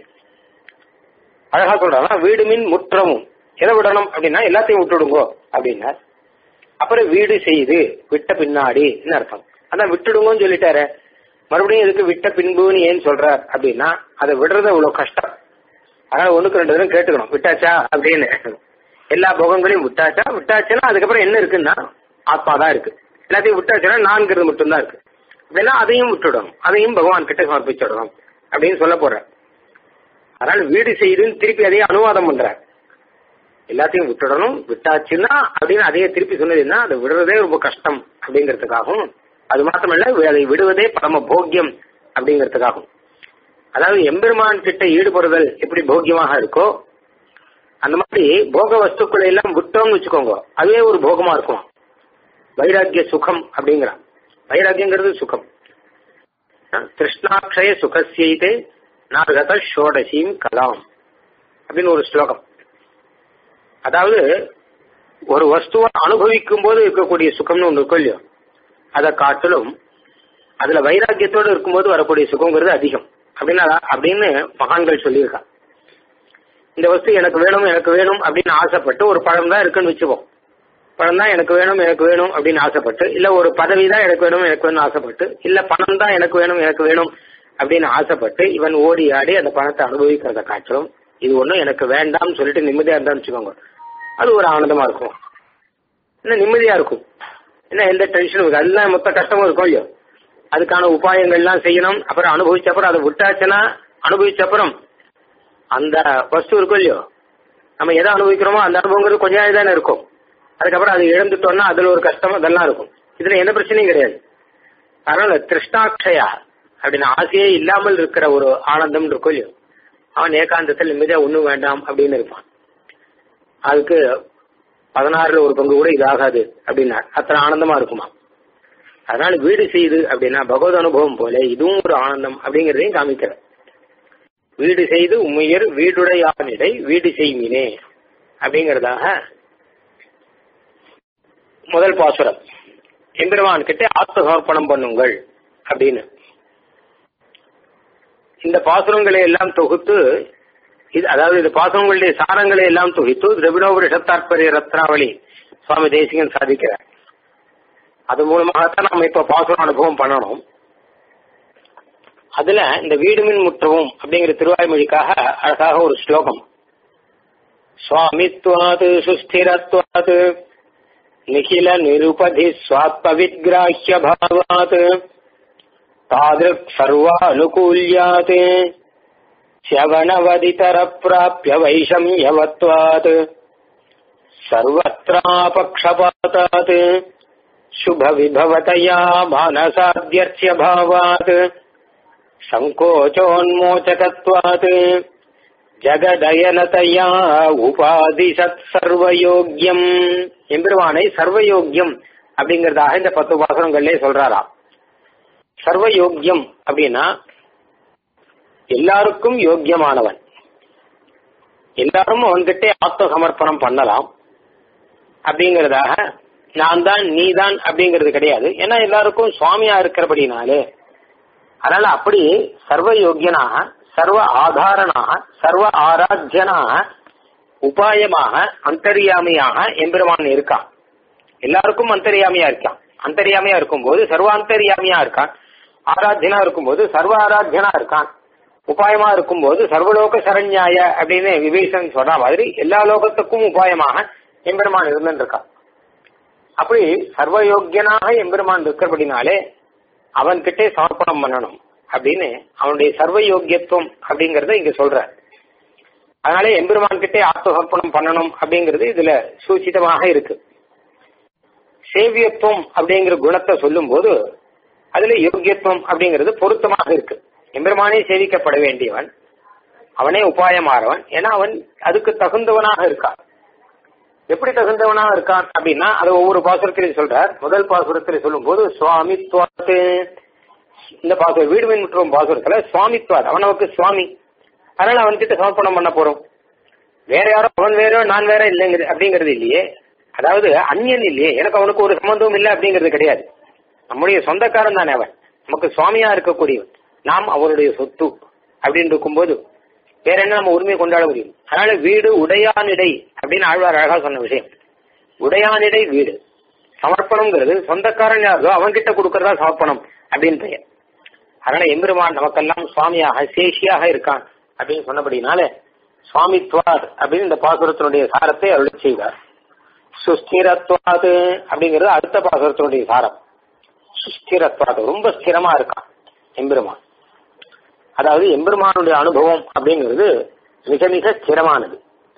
அழகா சொல்றாங்க வீடு மீன் முற்றமும் எதை விடணும் அப்படின்னா எல்லாத்தையும் விட்டுடுங்கோ அப்படின்னா அப்புறம் வீடு செய்து விட்ட பின்னாடி அர்த்தம் அதான் விட்டுடுங்கன்னு சொல்லிட்டாரு மறுபடியும் இதுக்கு விட்ட பின்புன்னு ஏன் சொல்றார் அப்படின்னா அதை விடுறது அவ்வளவு கஷ்டம் அதனால ஒண்ணுக்கு ரெண்டு தடவை கேட்டுக்கணும் விட்டாச்சா அப்படின்னு எல்லா போகங்களையும் விட்டாச்சா விட்டாச்சுன்னா அதுக்கப்புறம் என்ன இருக்குன்னா ஆத்மா தான் இருக்கு எல்லாத்தையும் விட்டாச்சுன்னா நான்கிறது மட்டும்தான் இருக்கு அப்படின்னா அதையும் விட்டுடணும் அதையும் பகவான் கிட்ட சமர்ப்பிச்சிடணும் அப்படின்னு சொல்ல போற அதனால வீடு செய்துன்னு திருப்பி அதையும் அனுவாதம் பண்ற எல்லாத்தையும் விட்டுடணும் விட்டாச்சுன்னா அப்படின்னு அதையே திருப்பி சொன்னதுன்னா அதை விடுறதே ரொம்ப கஷ்டம் அப்படிங்கிறதுக்காகவும் அது மாத்திரமல்ல அதை விடுவதே பரம போக்கியம் அப்படிங்கிறதுக்காகவும் அதாவது எம்பெருமான் கிட்ட ஈடுபடுதல் எப்படி போக்கியமாக இருக்கோ அந்த மாதிரி போக வஸ்துக்களை எல்லாம் விட்டோம்னு வச்சுக்கோங்க அதுவே ஒரு போகமா இருக்கும் வைராக்கிய சுகம் அப்படிங்கிறான் வைராக்கியங்கிறது சுகம் கிருஷ்ணாட்சய சுகசியதே நாகத ஷோடசீம் கலாம் அப்படின்னு ஒரு ஸ்லோகம் அதாவது ஒரு வஸ்துவை அனுபவிக்கும் போது இருக்கக்கூடிய சுகம்னு ஒன்று இருக்கும் இல்லையோ அதை காட்டிலும் அதுல வைராக்கியத்தோடு இருக்கும்போது வரக்கூடிய சுகங்கிறது அதிகம் அப்படின்னா அப்படின்னு மகான்கள் சொல்லியிருக்கா இந்த வஸ்து எனக்கு வேணும் எனக்கு வேணும் அப்படின்னு ஆசைப்பட்டு ஒரு பழம் தான் இருக்குன்னு வச்சுப்போம் பழம் தான் எனக்கு வேணும் எனக்கு வேணும் அப்படின்னு ஆசைப்பட்டு இல்ல ஒரு பதவி தான் எனக்கு வேணும் எனக்கு வேணும் ஆசைப்பட்டு இல்ல பணம் தான் எனக்கு வேணும் எனக்கு வேணும் அப்படின்னு ஆசைப்பட்டு இவன் ஓடி ஆடி அந்த பணத்தை அனுபவிக்கிறத காட்டிலும் இது ஒண்ணும் எனக்கு வேண்டாம்னு சொல்லிட்டு நிம்மதியா இருந்தான்னு வச்சுக்கோங்க அது ஒரு ஆனந்தமா இருக்கும் இன்னும் நிம்மதியா இருக்கும் என்ன எந்த டென்ஷனும் இருக்கு அதுதான் மொத்த கஷ்டமும் இருக்கும் இல்லையோ அதுக்கான உபாயங்கள்லாம் செய்யணும் அப்புறம் அனுபவிச்ச அப்புறம் அதை விட்டாச்சுன்னா அனுபவிச்ச அப்புறம் அந்த வஸ்து இருக்கும் இல்லையோ நம்ம எதை அனுபவிக்கிறோமோ அந்த அனுபவங்கிறது கொஞ்ச நாள் தானே இருக்கும் அதுக்கப்புறம் அதை இழந்துட்டோம்னா அதுல ஒரு கஷ்டம் அதெல்லாம் இருக்கும் இதுல எந்த பிரச்சனையும் கிடையாது அதனால திருஷ்டாட்சயா அப்படின்னு ஆசையே இல்லாமல் இருக்கிற ஒரு ஆனந்தம் இருக்கும் இல்லையோ அவன் ஏகாந்தத்தில் நிம்மதியா ஒண்ணும் வேண்டாம் அப்படின்னு இருப்பான் அதுக்கு பதினாறுல ஒரு பங்கு கூட இதாகாது அப்படின்னா அத்தனை ஆனந்தமா இருக்குமா அதனால வீடு செய்து அப்படின்னா பகவத் அனுபவம் போல இதுவும் ஒரு ஆனந்தம் அப்படிங்கறதையும் காமிக்கிற வீடு செய்து உமையர் வீடுடையானிடை வீடு செய்மினே அப்படிங்கறதாக முதல் பாசுரம் எம்பெருமான் கிட்ட ஆத்ம சமர்ப்பணம் பண்ணுங்கள் அப்படின்னு இந்த பாசுரங்களை எல்லாம் தொகுத்து இது அதாவது இந்த பாசுரங்களுடைய சாரங்களை எல்லாம் தொகுத்து திரவிடோபுர தாற்பரிய ரத்னாவளி சுவாமி தேசிகன் சாதிக்கிறார் அது மூலமாகத்தான் நம்ம இப்ப பாசுரம் அனுபவம் பண்ணணும் அதுல இந்த வீடுமின் முற்றவும் அப்படிங்கிற திருவாய்மொழிக்காக அழகாக ஒரு ஸ்லோகம் சுவாமித்வாது சுஸ்திரத்வாது நிகில நிருபதி ஸ்வாத்ம விக்ராஹ்ய பாவாத் தாதிருக் சர்வானுகூல்யாத் சியவணவதிதர பிராபிய வைஷம்யவத்வாத் சர்வத்ராபக்ஷபாதாத் शुभ विभवतया मानसाद्यर्च्य भावात् सङ्कोचोन्मोचकत्वात् ஜகதயனதையா உபாதி சத் சர்வயோக்கியம் எம்பெருமானை சர்வயோக்கியம் அப்படிங்கறதாக இந்த பத்து பாசனங்கள்லயே சொல்றாராம் சர்வயோக்கியம் அப்படின்னா எல்லாருக்கும் யோக்கியமானவன் எல்லாரும் அவன்கிட்ட ஆத்ம சமர்ப்பணம் பண்ணலாம் அப்படிங்கறதாக நான் தான் நீ தான் அப்படிங்கிறது கிடையாது ஏன்னா எல்லாருக்கும் சுவாமியா இருக்கிறபடினாலே அதனால அப்படி சர்வ யோக்கியனாக சர்வ ஆதாரனாக சர்வ ஆராத்தியனாக உபாயமாக அந்தரியாமையாக எம்பெருமான் இருக்கான் எல்லாருக்கும் அந்தரியாமையா இருக்கான் அந்தரியாமையா இருக்கும்போது சர்வாந்தரியாமையா இருக்கான் ஆராத்தியனா இருக்கும்போது சர்வ ஆராத்தியனா இருக்கான் உபாயமா இருக்கும்போது சர்வலோக சரண்யாய அப்படின்னு விபீஷன் சொல்ற மாதிரி எல்லா லோகத்துக்கும் உபாயமாக எம்பெருமான் இருந்துருக்கான் அப்படி சர்வயோக்கியனாக எம்பெருமான் இருக்கிறபடினாலே அவன் கிட்டே சமர்ப்பணம் பண்ணணும் அப்படின்னு அவனுடைய சர்வ யோக்கியத்துவம் அப்படிங்கறத இங்க சொல்ற அதனால எம்பெருமான் கிட்டே ஆத்மசமர்ப்பணம் பண்ணணும் அப்படிங்கிறது இதுல சூச்சிதமாக இருக்கு சேவியத்துவம் அப்படிங்கிற குணத்தை சொல்லும் போது அதுல யோக்கியத்துவம் அப்படிங்கிறது பொருத்தமாக இருக்கு எம்பெருமானே சேவிக்கப்பட வேண்டியவன் அவனே உபாயமாறவன் ஏன்னா அவன் அதுக்கு தகுந்தவனாக இருக்கான் எப்படி தகுந்தவனாக இருக்கான் அப்படின்னா அதை ஒவ்வொரு பாசுரத்திலையும் சொல்றார் முதல் பாசுரத்தில் சொல்லும் போது சுவாமித்வாத்து இந்த பாசுரம் வீடு மீன் முற்றுவோம் பாசுரத்துல சுவாமித்வாத் அவன் நமக்கு சுவாமி அதனால அவன்கிட்ட சமர்ப்பணம் பண்ண போறோம் வேற யாரோ அவன் வேற நான் வேற இல்லைங்கிறது அப்படிங்கிறது இல்லையே அதாவது அந்நியன் இல்லையே எனக்கு அவனுக்கு ஒரு சம்பந்தமும் இல்லை அப்படிங்கிறது கிடையாது நம்முடைய சொந்தக்காரன் தானே அவன் நமக்கு சுவாமியா இருக்கக்கூடியவன் நாம் அவருடைய சொத்து அப்படின்னு இருக்கும்போது வேற என்ன நம்ம உரிமையை கொண்டாட முடியும் அதனால வீடு உடையானிடை அப்படின்னு ஆழ்வார் அழகா சொன்ன விஷயம் உடையானிடை வீடு சமர்ப்பணம்ங்கிறது சொந்தக்காரன் யாரோ அவன்கிட்ட கொடுக்கறதா சமர்ப்பணம் அப்படின்னு பெயர் அதனால எம்பெருமான் நமக்கெல்லாம் சுவாமியாக சேஷியாக இருக்கான் அப்படின்னு சொன்னபடினால சுவாமித்வாத் அப்படின்னு இந்த பாசுரத்தினுடைய சாரத்தை அருள் செய்வார் சுஸ்திரத்வாது அப்படிங்கிறது அடுத்த பாசுரத்தினுடைய சாரம் சுஸ்திரத்வாது ரொம்ப ஸ்திரமா இருக்கான் எம்பெருமான் அதாவது எம்பெருமானுடைய அனுபவம் அப்படிங்கிறது மிக மிக ஸ்திரமானது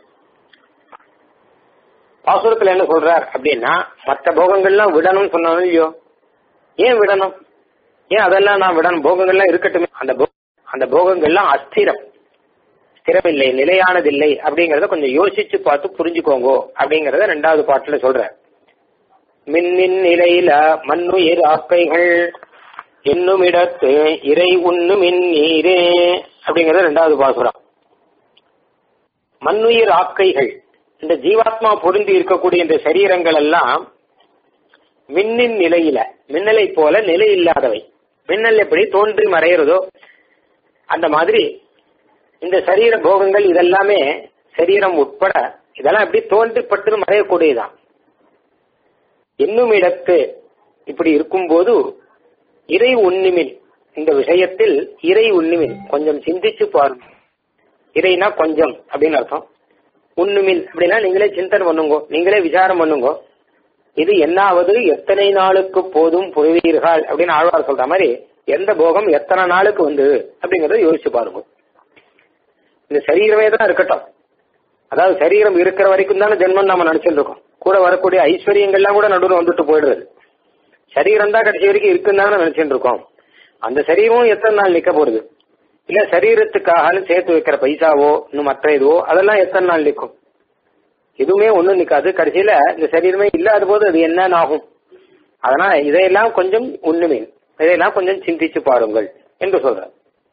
பாசுரத்துல என்ன சொல்றார் அப்படின்னா மற்ற போகங்கள்லாம் விடணும்னு சொன்னாலும் இல்லையோ ஏன் விடணும் ஏன் அதெல்லாம் நான் விடணும் போகங்கள்லாம் இருக்கட்டுமே அந்த அந்த போகங்கள்லாம் அஸ்திரம் ஸ்திரமில்லை நிலையானதில்லை அப்படிங்கறத கொஞ்சம் யோசிச்சு பார்த்து புரிஞ்சுக்கோங்க அப்படிங்கறத ரெண்டாவது பாட்டுல சொல்ற மின்னின் நிலையில மண்ணுயிர் ஆக்கைகள் என்னும் இடத்து இறை உண்ணு மின் நீரே அப்படிங்கறது ரெண்டாவது பாசுரம் மண்ணுயிர் ஆக்கைகள் இந்த ஜீவாத்மா பொருந்தி இருக்கக்கூடிய இந்த சரீரங்கள் எல்லாம் மின்னின் நிலையில மின்னலை போல நிலை இல்லாதவை மின்னல் எப்படி தோன்றி மறையிறதோ அந்த மாதிரி இந்த சரீர போகங்கள் இதெல்லாமே சரீரம் உட்பட இதெல்லாம் எப்படி தோன்றிப்பட்டு மறையக்கூடியதான் இன்னும் இடத்து இப்படி இருக்கும்போது இறை உண்ணிமின் இந்த விஷயத்தில் இறை உண்ணிமின் கொஞ்சம் சிந்திச்சு பாருங்க இறைனா கொஞ்சம் அப்படின்னு அர்த்தம் உண்ணுமின் அப்படின்னா நீங்களே சிந்தனை பண்ணுங்க நீங்களே விசாரம் பண்ணுங்க இது என்னாவது எத்தனை நாளுக்கு போதும் புரிவீர்கள் அப்படின்னு ஆழ்வார் சொல்ற மாதிரி எந்த போகம் எத்தனை நாளுக்கு வந்தது அப்படிங்கறத யோசிச்சு பாருங்க இந்த சரீரமே தான் இருக்கட்டும் அதாவது சரீரம் இருக்கிற வரைக்கும் தானே ஜென்மம் நாம நினைச்சிட்டு இருக்கோம் கூட வரக்கூடிய ஐஸ்வர்யங்கள்லாம் கூட நடுவில் வந்துட்டு போயிடுறது சரீரம் தான் கடைசி வரைக்கும் இருக்குன்னு தானே நினைச்சிட்டு இருக்கோம் அந்த சரீரமும் எத்தனை நாள் நிக்க போறது இல்ல சரீரத்துக்காக சேர்த்து வைக்கிற பைசாவோ இன்னும் மற்ற இதுவோ அதெல்லாம் எத்தனை நாள் நிற்கும் எதுவுமே ஒண்ணும் நிக்காது கடைசியில இந்த சரீரமே இல்லாத போது அது என்னன்னு ஆகும் அதனால இதையெல்லாம் கொஞ்சம் உண்ணுமே இதையெல்லாம் கொஞ்சம் சிந்திச்சு பாருங்கள் என்று சொல்ற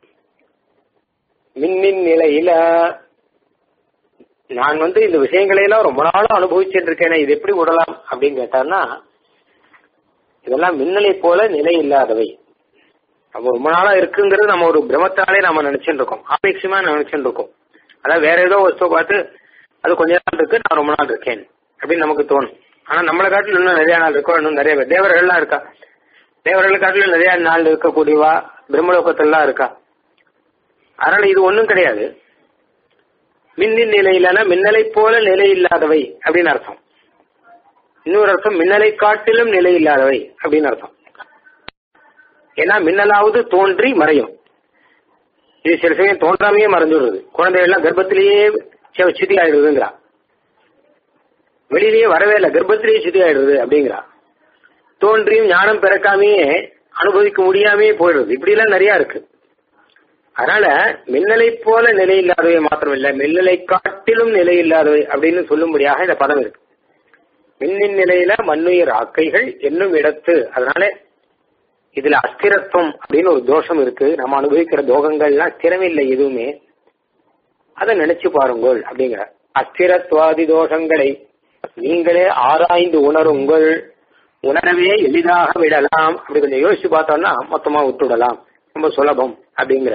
மின்னின் நிலையில நான் வந்து இந்த விஷயங்களை எல்லாம் ரொம்ப நாளா அனுபவிச்சுட்டு இருக்கேன் இது எப்படி விடலாம் அப்படின்னு கேட்டார்னா இதெல்லாம் மின்னலை போல நிலை இல்லாதவை நம்ம ரொம்ப நாளா இருக்குங்கிறது நம்ம ஒரு பிரமத்தாலே நம்ம நினைச்சுட்டு இருக்கோம் ஆபேட்சமா நினைச்சுட்டு இருக்கோம் அதாவது வேற ஏதோ வஸ்துவை பார்த்து அது கொஞ்ச நாள் இருக்கு நான் ரொம்ப நாள் இருக்கேன் அப்படின்னு நமக்கு தோணும் ஆனா நம்மளை காட்டிலும் இன்னும் நிறைய நாள் இருக்கோ இன்னும் நிறைய பேர் தேவர்கள்லாம் இருக்கா தேவர்களை காட்டிலும் நிறைய நாள் இருக்கக்கூடியவா பிரம்மலோகத்திலாம் இருக்கா அதனால இது ஒண்ணும் கிடையாது மின்னின் நிலையிலான மின்னலை போல நிலை இல்லாதவை அப்படின்னு அர்த்தம் இன்னொரு அர்த்தம் மின்னலை காட்டிலும் நிலை இல்லாதவை அப்படின்னு அர்த்தம் ஏன்னா மின்னலாவது தோன்றி மறையும் இது சில சமயம் தோன்றாமையே மறைஞ்சுடுறது குழந்தைகள்லாம் கர்ப்பத்திலேயே சிதி ஆயிடுதுங்கிறா வெளியிலேயே வரவே இல்லை கர்ப்பத்திலேயே சிதி ஆயிடுது அப்படிங்கிறா தோன்றியும் ஞானம் பிறக்காமையே அனுபவிக்க முடியாமையே போயிடுது இப்படி எல்லாம் நிறைய இருக்கு அதனால மின்னலை போல நிலை இல்லாதவை மாத்திரம் இல்ல மின்னலை காட்டிலும் நிலை இல்லாதவை அப்படின்னு சொல்லும்படியாக இந்த பதம் இருக்கு மின்னின் நிலையில மண்ணுயிர் ஆக்கைகள் என்னும் இடத்து அதனால இதுல அஸ்திரத்துவம் அப்படின்னு ஒரு தோஷம் இருக்கு நம்ம அனுபவிக்கிற தோகங்கள்லாம் ஸ்திரமில்லை எதுவுமே அதை நினைச்சு பாருங்கள் அப்படிங்கிற அஸ்திரத்வாதி தோஷங்களை நீங்களே ஆராய்ந்து உணருங்கள் உணரவே எளிதாக விடலாம் அப்படி கொஞ்சம் யோசிச்சு பார்த்தோம்னா மொத்தமா விட்டுடலாம் ரொம்ப சுலபம் அப்படிங்கிற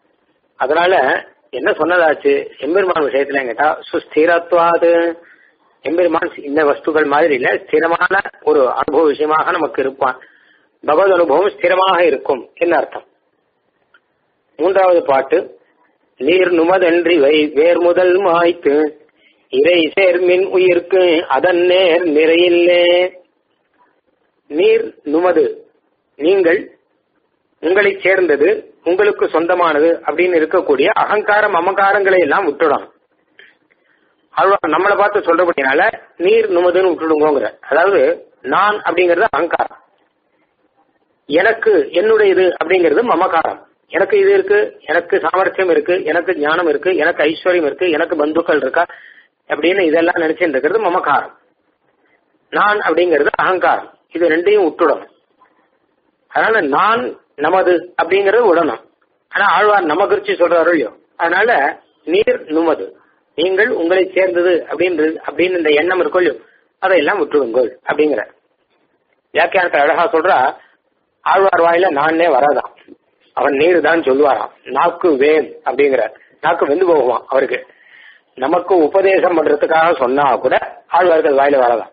அதனால என்ன சொன்னதாச்சு எம்பெருமான் விஷயத்துல கேட்டா சுஸ்திரத்வாது எம்பெருமான் இந்த வஸ்துக்கள் மாதிரி இல்ல ஸ்திரமான ஒரு அனுபவ விஷயமாக நமக்கு இருப்பான் பகவத் அனுபவம் ஸ்திரமாக இருக்கும் என்ன அர்த்தம் மூன்றாவது பாட்டு நீர் நுமதன்றி வை வேர் முதல் மாய்த்து இறை சேர்மின் உயிர்க்கு அதன் நேர் நிறையில்லே நீர் நுமது நீங்கள் உங்களை சேர்ந்தது உங்களுக்கு சொந்தமானது அப்படின்னு இருக்கக்கூடிய அகங்காரம் அமகாரங்களை எல்லாம் விட்டுடும் அவ்வளவு நம்மளை பார்த்து சொல்றபடினால நீர் நுமதுன்னு விட்டுடுங்கோங்கிற அதாவது நான் அப்படிங்கறது அகங்காரம் எனக்கு என்னுடையது அப்படிங்கிறது மமகாரம் எனக்கு இது இருக்கு எனக்கு சாமர்த்தியம் இருக்கு எனக்கு ஞானம் இருக்கு எனக்கு ஐஸ்வர்யம் இருக்கு எனக்கு பந்துக்கள் இருக்கா அப்படின்னு இதெல்லாம் நினைச்சுட்டு இருக்கிறது மமகாரம் நான் அப்படிங்கிறது அகங்காரம் இது ரெண்டையும் விட்டுடும் அதனால நான் நமது அப்படிங்கறது விடணும் ஆனா ஆழ்வார் நம்ம குறிச்சு சொல்றாரு இல்லையோ அதனால நீர் நுமது நீங்கள் உங்களை சேர்ந்தது அப்படின்றது அப்படின்னு இந்த எண்ணம் இருக்கும் இல்லையோ அதையெல்லாம் விட்டுடுங்கள் அப்படிங்கிற வியாக்கியானத்தை அழகா சொல்றா ஆழ்வார் வாயில நானே வராதான் அவன் நீர் தான் சொல்லுவாராம் நாக்கு வேல் அப்படிங்கிற நாக்கு வெந்து போகுவான் அவருக்கு நமக்கு உபதேசம் பண்றதுக்காக சொன்னா கூட ஆழ்வார்கள் வாயில வரலாம்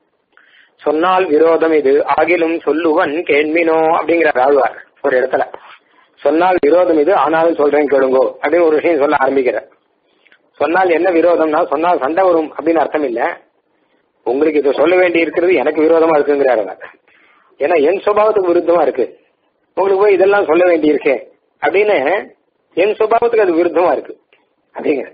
சொன்னால் விரோதம் இது ஆகிலும் சொல்லுவன் கேள்மினோ அப்படிங்கிறார் ஆழ்வார் ஒரு இடத்துல சொன்னால் விரோதம் இது ஆனாலும் சொல்றேன் கேளுங்கோ அப்படின்னு ஒரு விஷயம் சொல்ல ஆரம்பிக்கிறார் சொன்னால் என்ன விரோதம்னா சொன்னால் சண்டை வரும் அப்படின்னு அர்த்தம் இல்ல உங்களுக்கு இதை சொல்ல வேண்டி இருக்கிறது எனக்கு விரோதமா இருக்குங்கிறாரு அவர். ஏன்னா என் சுபாவத்துக்கு விருத்தமா இருக்கு உங்களுக்கு போய் இதெல்லாம் சொல்ல வேண்டி இருக்கே அப்படின்னு என் சுபாவத்துக்கு அது விருத்தமா இருக்கு அப்படிங்கிற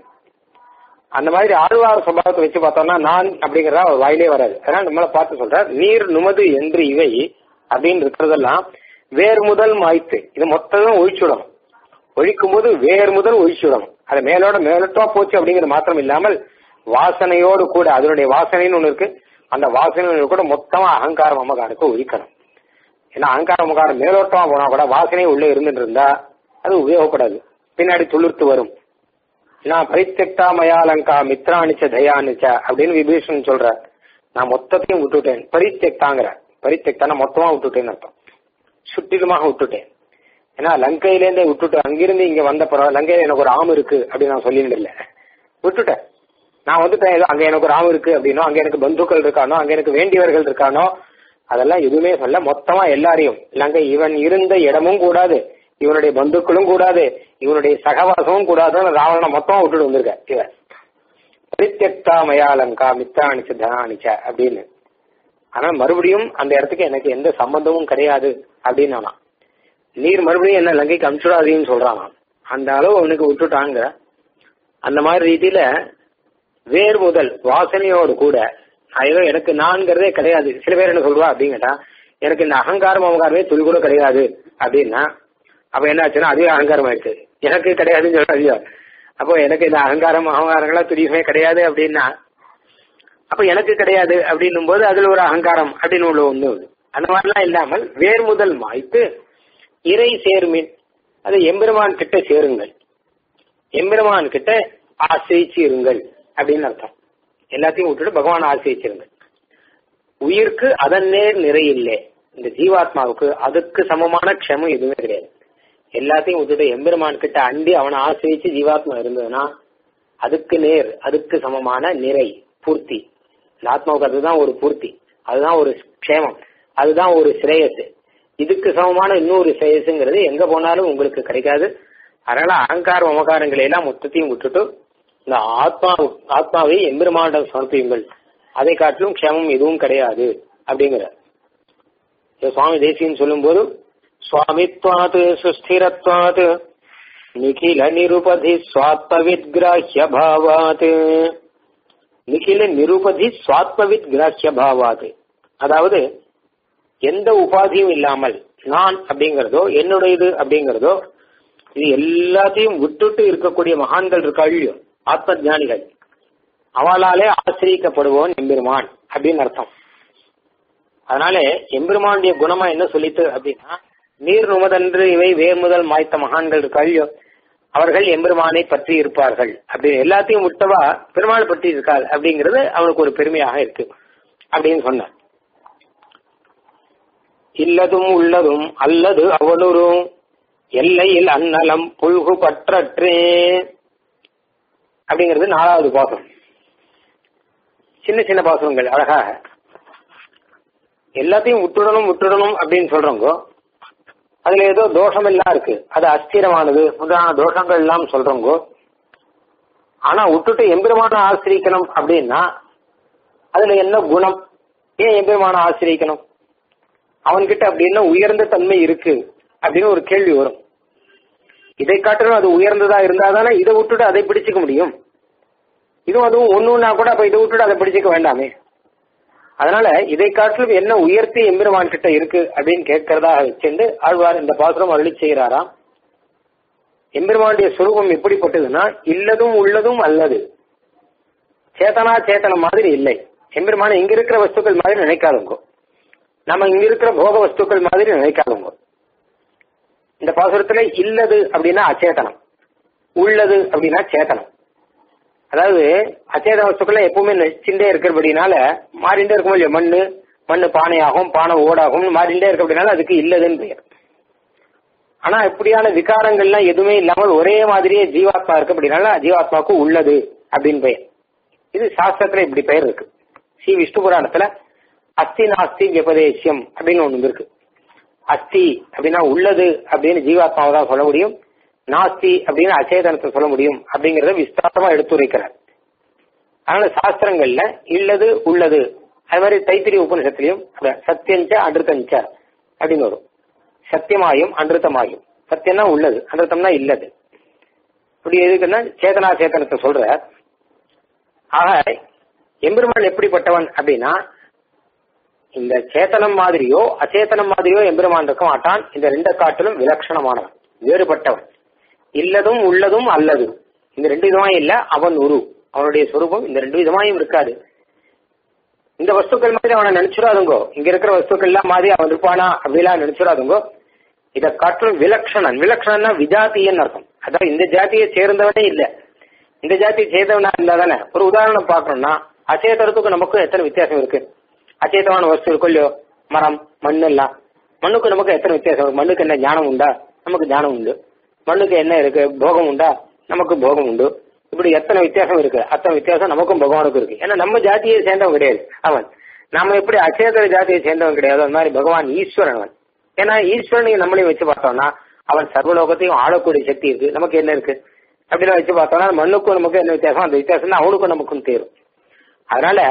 அந்த மாதிரி ஆழ்வார் சுபாவத்தை வச்சு பார்த்தோம்னா நான் அப்படிங்கறதா அவர் வாயிலே வராது அதனால நம்மளை பார்த்து சொல்றார் நீர் நுமது என்று இவை அப்படின்னு இருக்கிறதெல்லாம் வேர் முதல் மாய்த்து இது மொத்தமும் ஒழிச்சுடணும் ஒழிக்கும் போது வேர் முதல் ஒழிச்சுடணும் அது மேலோட மேலட்டா போச்சு அப்படிங்கிறது மாத்திரம் இல்லாமல் வாசனையோடு கூட அதனுடைய வாசனைன்னு ஒண்ணு இருக்கு அந்த வாசனை கூட மொத்தமா அகங்காரம் அமகாரத்தை ஒழிக்கணும் ஏன்னா அகங்காரம் அமகாரம் மேலோட்டமா போனா கூட வாசனை உள்ளே இருந்துட்டு இருந்தா அது உபயோகப்படாது பின்னாடி துளிர்த்து வரும் நான் பரித்தெக்டா மயாலங்கா மித்ராணிச்ச தயானிச்ச அப்படின்னு விபீஷன் சொல்ற நான் மொத்தத்தையும் விட்டுட்டேன் பரித்தெக்டாங்கிற பரித்தெக்டான மொத்தமா விட்டுட்டேன்னு அர்த்தம் சுற்றிலுமாக விட்டுட்டேன் ஏன்னா லங்கையிலேருந்தே விட்டுட்டு அங்கிருந்து இங்க வந்த பிறகு லங்கையில எனக்கு ஒரு ஆம் இருக்கு அப்படின்னு நான் சொல்லிட்டு இல்ல விட்டுட்டேன் நான் வந்துட்டேன் ஏதோ அங்க எனக்கு ஒரு ஆம் இருக்கு அப்படின்னோ அங்க எனக்கு பந்துக்கள் இருக்கானோ அங்க எனக்கு வேண்டியவர்கள் இருக்கானோ அதெல்லாம் எதுவுமே சொல்ல மொத்தமா எல்லாரையும் லங்கை இவன் இருந்த இடமும் கூடாது இவனுடைய பந்துக்களும் கூடாது இவனுடைய சகவாசமும் கூடாதுன்னு ராவணனை மொத்தமா விட்டுட்டு வந்திருக்க இவன் பரித்தெக்தா மயாலங்கா மித்தானிச்ச தனானிச்ச அப்படின்னு ஆனா மறுபடியும் அந்த இடத்துக்கு எனக்கு எந்த சம்பந்தமும் கிடையாது அப்படின்னு நானா நீர் மறுபடியும் என்ன லங்கைக்கு அனுப்பிச்சுடாதீன்னு சொல்றான் அந்த அளவு அவனுக்கு விட்டுட்டாங்க அந்த மாதிரி ரீதியில வேர் முதல் வாசனையோடு கூட ஐயோ எனக்கு நான்கிறதே கிடையாது சில பேர் என்ன சொல்லுவா அப்படின்னு கேட்டா எனக்கு இந்த அகங்காரம் அகங்காரமே துளி கூட கிடையாது அப்படின்னா அப்ப என்ன ஆச்சுன்னா அதுவே அகங்காரம் ஆயிடுச்சு எனக்கு கிடையாதுன்னு சொல்றாங்க அப்போ எனக்கு இந்த அகங்காரம் அகங்காரங்களா துளியுமே கிடையாது அப்படின்னா அப்ப எனக்கு கிடையாது அப்படின்னும் போது அதுல ஒரு அகங்காரம் அப்படின்னு உள்ள ஒண்ணு அந்த மாதிரிலாம் இல்லாமல் வேர் முதல் மாய்த்து இறை சேர்மின் அது எம்பெருமான் கிட்ட சேருங்கள் எம்பெருமான் கிட்ட ஆசிரிச்சு இருங்கள் அப்படின்னு அர்த்தம் எல்லாத்தையும் விட்டுட்டு பகவான் ஆசிரிச்சிருங்கள் உயிருக்கு அதன் நேர் நிறையில்லை இந்த ஜீவாத்மாவுக்கு அதுக்கு சமமான க்ஷமம் எதுவுமே கிடையாது எல்லாத்தையும் விட்டுட்டு எம்பெருமான் கிட்ட அண்டி அவனை ஆசிரிச்சு ஜீவாத்மா இருந்ததுன்னா அதுக்கு நேர் அதுக்கு சமமான நிறை பூர்த்தி இந்த ஆத்மாவுக்கு அதுதான் ஒரு பூர்த்தி அதுதான் ஒரு க்ஷேமம் அதுதான் ஒரு சிரேயஸ் இதுக்கு சமமான இன்னொரு சிரேயஸுங்கிறது எங்க போனாலும் உங்களுக்கு கிடைக்காது அதனால அகங்கார மமகாரங்களை எல்லாம் மொத்தத்தையும் விட்டுட்டு இந்த ஆத்மா ஆத்மாவை எம்பெருமானிடம் சமர்ப்பியுங்கள் அதை காட்டிலும் க்ஷேமம் எதுவும் கிடையாது அப்படிங்கிற இதை சுவாமி தேசியன் சொல்லும்போது சுவாமித்வாத் சுஸ்திரத்வாத் நிகில நிருபதி சுவாத்மவித் கிராஹ்ய பாவாத் நிகில நிருபதி சுவாத்மவித் கிராஹ்ய பாவாத் அதாவது எந்த உபாதியும் இல்லாமல் நான் அப்படிங்கறதோ என்னுடையது அப்படிங்கறதோ இது எல்லாத்தையும் விட்டுட்டு இருக்கக்கூடிய மகான்கள் இருக்காளியோ ஆத்ம ஞானிகள் அவளாலே ஆசிரியக்கப்படுவோன் எம்பெருமான் அப்படின்னு அர்த்தம் அதனால எம்பெருமானுடைய குணமா என்ன சொல்லித்து அப்படின்னா நீர் நுமதன்று இவை வேர் முதல் மாய்த்த மகான்கள் இருக்காளியோ அவர்கள் எம்பெருமானை பற்றி இருப்பார்கள் அப்படி எல்லாத்தையும் விட்டவா பெருமாள் பற்றி இருக்காள் அப்படிங்கிறது அவனுக்கு ஒரு பெருமையாக இருக்கு அப்படின்னு சொன்னார் இல்லதும் உள்ளதும் அல்லது அவளுரும் எல்லையில் அன்னலம் புல்கு பற்றற்றே அப்படிங்கிறது நாலாவது பாகம் சின்ன சின்ன பாசுரங்கள் அழகாக எல்லாத்தையும் விட்டுடணும் விட்டுடணும் அப்படின்னு சொல்றவங்க அதுல ஏதோ தோஷம் எல்லாம் இருக்கு அது அஸ்திரமானது முதலான தோஷங்கள் எல்லாம் சொல்றவங்க ஆனா விட்டுட்டு எம்பெருமான ஆசிரியக்கணும் அப்படின்னா அதுல என்ன குணம் ஏன் எம்பெருமான ஆசிரியக்கணும் அவன்கிட்ட அப்படி என்ன உயர்ந்த தன்மை இருக்கு அப்படின்னு ஒரு கேள்வி வரும் இதை காட்டிலும் அது உயர்ந்ததா இருந்தா தானே இதை விட்டுட்டு அதை பிடிச்சிக்க முடியும் இதுவும் அதுவும் ஒண்ணுன்னா கூட அப்ப இதை விட்டுட்டு அதை பிடிச்சிக்க வேண்டாமே அதனால இதை காட்டிலும் என்ன உயர்த்தி எம்பெருமான் கிட்ட இருக்கு அப்படின்னு கேட்கறதா வச்சுண்டு ஆழ்வார் இந்த பாசுரம் அருளி செய்கிறாராம் எம்பெருமானுடைய சுரூபம் எப்படிப்பட்டதுன்னா இல்லதும் உள்ளதும் அல்லது சேத்தனா சேத்தனம் மாதிரி இல்லை எம்பெருமான இங்க இருக்கிற வஸ்துக்கள் மாதிரி நினைக்காதுங்க நம்ம இங்க இருக்கிற போக வஸ்துக்கள் மாதிரி நினைக்காதுங்க இந்த பாசுரத்துல இல்லது அப்படின்னா அச்சேதனம் உள்ளது அப்படின்னா சேத்தனம் அதாவது அச்சேதன வஸ்துக்கள் எப்பவுமே நெச்சிண்டே இருக்கிறபடினால மாறிண்டே இருக்கும் இல்லையா மண்ணு மண்ணு பானையாகும் பானை ஓடாகும் மாறிண்டே இருக்கிறபடினால அதுக்கு இல்லதுன்னு பெயர் ஆனா இப்படியான விகாரங்கள்லாம் எதுவுமே இல்லாமல் ஒரே மாதிரியே ஜீவாத்மா இருக்கு அப்படின்னால ஜீவாத்மாவுக்கு உள்ளது அப்படின்னு பெயர் இது சாஸ்திரத்துல இப்படி பெயர் இருக்கு ஸ்ரீ விஷ்ணு புராணத்துல அஸ்தி நாஸ்தி விபதேசியம் அப்படின்னு ஒண்ணு இருக்கு அஸ்தி அப்படின்னா உள்ளது அப்படின்னு ஜீவாத்மாவை தான் சொல்ல முடியும் நாஸ்தி அப்படின்னு அச்சேதனத்தை சொல்ல முடியும் அப்படிங்கறத விஸ்தாரமா எடுத்துரைக்கிறார் அதனால சாஸ்திரங்கள்ல இல்லது உள்ளது அது மாதிரி தைத்திரிய உபனிஷத்துலயும் சத்தியஞ்ச அன்றுத்தஞ்ச அப்படின்னு வரும் சத்தியமாயும் அன்றுத்தமாயும் சத்தியம்னா உள்ளது அன்றுத்தம்னா இல்லது இப்படி எதுக்குன்னா சேதனா சேத்தனத்தை சொல்ற ஆக எம்பெருமான் எப்படிப்பட்டவன் அப்படின்னா இந்த சேத்தனம் மாதிரியோ அச்சேதனம் மாதிரியோ எம்பெருமான் இருக்க மாட்டான் இந்த ரெண்டு காட்டிலும் விலட்சணமானவன் வேறுபட்டவன் இல்லதும் உள்ளதும் அல்லது இந்த ரெண்டு விதமாயும் இல்ல அவன் உரு அவனுடைய சொரூபம் இந்த ரெண்டு விதமாயும் இருக்காது இந்த வஸ்துக்கள் மாதிரி அவனை நினைச்சிடாதுங்கோ இங்க இருக்கிற வஸ்துக்கள் எல்லாம் மாதிரி அவன் இருப்பானா அப்படிலாம் நினைச்சிடாதுங்கோ இதை காட்டிலும் விலக்ஷணன் விலக்ஷணன்னா விஜாத்தியன்னு அர்த்தம் அதாவது இந்த ஜாத்தியை சேர்ந்தவனே இல்ல இந்த ஜாத்தியை சேர்ந்தவனா இருந்தா தானே ஒரு உதாரணம் பார்க்கணும்னா அச்சேதனத்துக்கும் நமக்கும் எத்தனை வித்தியாசம் இருக்கு அச்சேதமான வஸ்து இருக்கும் இல்லையோ மரம் மண் எல்லாம் மண்ணுக்கு நமக்கு எத்தனை வித்தியாசம் இருக்கு மண்ணுக்கு என்ன ஞானம் உண்டா நமக்கு ஞானம் உண்டு மண்ணுக்கு என்ன இருக்கு போகம் உண்டா நமக்கு போகம் உண்டு இப்படி எத்தனை வித்தியாசம் இருக்கு அத்தனை வித்தியாசம் நமக்கும் பகவானுக்கும் இருக்கு ஏன்னா நம்ம ஜாத்தியை சேர்ந்தவன் கிடையாது அவன் நாம எப்படி அச்சேதர ஜாத்தியை சேர்ந்தவன் கிடையாது அந்த மாதிரி பகவான் ஈஸ்வரன் அவன் ஏன்னா ஈஸ்வரனையும் நம்மளையும் வச்சு பார்த்தோம்னா அவன் சர்வலோகத்தையும் ஆளக்கூடிய சக்தி இருக்கு நமக்கு என்ன இருக்கு அப்படிலாம் வச்சு பார்த்தோம்னா மண்ணுக்கும் நமக்கு என்ன வித்தியாசம் அந்த வித்தியாசம் தான் அவனுக்கும் நமக்கும் தேரும் அதனால